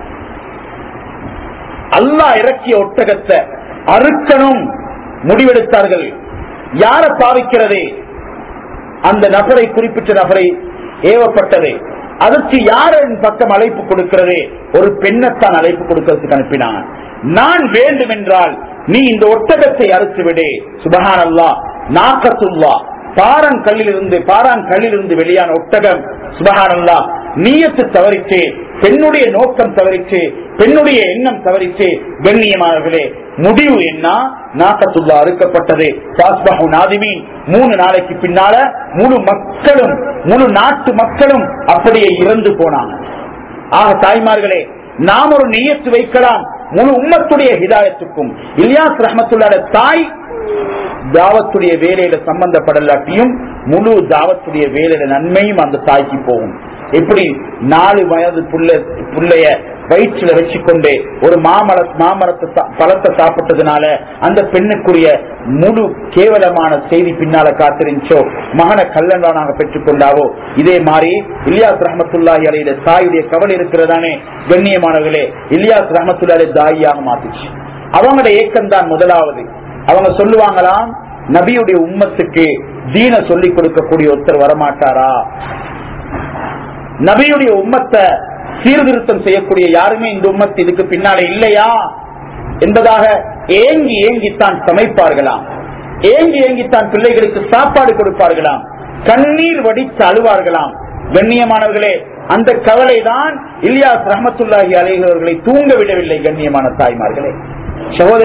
அல்லாஹ் இறக்கிய ஒட்டகத்தை அறுக்கணும் முடிவெடுத்தார்கள் யார பாவிக்கிறது அந்த நபரை குறிப்பிட்ட நபரை ஏவப்பட்டது அதற்கு யாரின் பக்கம் அழைப்பு கொடுக்கிறது ஒரு பெண்ணைத்தான் அழைப்பு கொடுக்கிறதுக்கு அனுப்பினான் நான் வேண்டும் என்றால் நீ இந்த ஒட்டகத்தை அறுத்து விடு சுபஹான் அல்லா நாக்கத்துல்லா பாறாங்கல்லிலிருந்து பாறாங்கல்லிலிருந்து வெளியான ஒட்டகம் சுபஹான் அல்லா நீயத்து தவறிச்சு பெண்ணுடைய நோக்கம் தவறிச்சு பெண்ணுடைய எண்ணம் தவறிச்சு கண்ணியமானவர்களே முடிவு என்ன நாக்கத்துல்லா அறுக்கப்பட்டது சாஸ்பஹு நாதிமீன் மூணு நாளைக்கு பின்னால முழு மக்களும் முழு நாட்டு மக்களும் அப்படியே இறந்து போனாங்க ஆக தாய்மார்களே நாம் ஒரு நெய்யத்து வைக்கலாம் முழு உம்மத்துடைய ஹிதாயத்துக்கும் இலியாஸ் ரஹமத்துல்லாட தாய் தாவத்துடைய வேலையில சம்பந்தப்படலாட்டியும் முழு தாவத்துடைய வேலையில நன்மையும் அந்த தாய்க்கு போகும் எப்படி நாலு வயது புள்ள புள்ளைய வயிற்றுல வச்சுக்கொண்டு ஒரு மாமர மாமரத்தை சா- பழத்தை சாப்பிட்டதுனால அந்த பெண்ணுக்குரிய முழு கேவலமான செய்தி பின்னால காத்திருந்துச்சோ மகனை கல்லன்றானாக பெற்றுக்கொண்டாவோ இதே மாதிரி இலியாஸ் ரஹமத்துல்லாஹி அலையில தாயுடைய கவலை இருக்கிறதானே கண்ணியமானவர்களே இலியாஸ் ரஹமத்துல்லாஹி தாயாக மாத்துச்சு அவங்களோட ஏக்கம் தான் முதலாவது அவங்க சொல்லுவாங்களாம் நபியுடைய உம்மத்துக்கு தீன சொல்லிக் கொடுக்கக்கூடிய ஒருத்தர் வரமாட்டாரா நபியுடைய உம்மத்தை சீர்திருத்தம் செய்யக்கூடிய யாருமே இந்த உம்மத்து இதுக்கு பின்னாலே இல்லையா என்பதாக ஏங்கி ஏங்கித்தான் சமைப்பார்களாம் ஏங்கி ஏங்கித்தான் பிள்ளைகளுக்கு சாப்பாடு கொடுப்பார்களாம் கண்ணீர் வடித்து அழுவார்களாம் கண்ணியமானவர்களே அந்த கவலை தான் இலியாஸ் ரஹமத்துல்லாஹி அலைஹி அவர்களை தூங்க விடவில்லை கண்ணியமான தாய்மார்களே சகோதர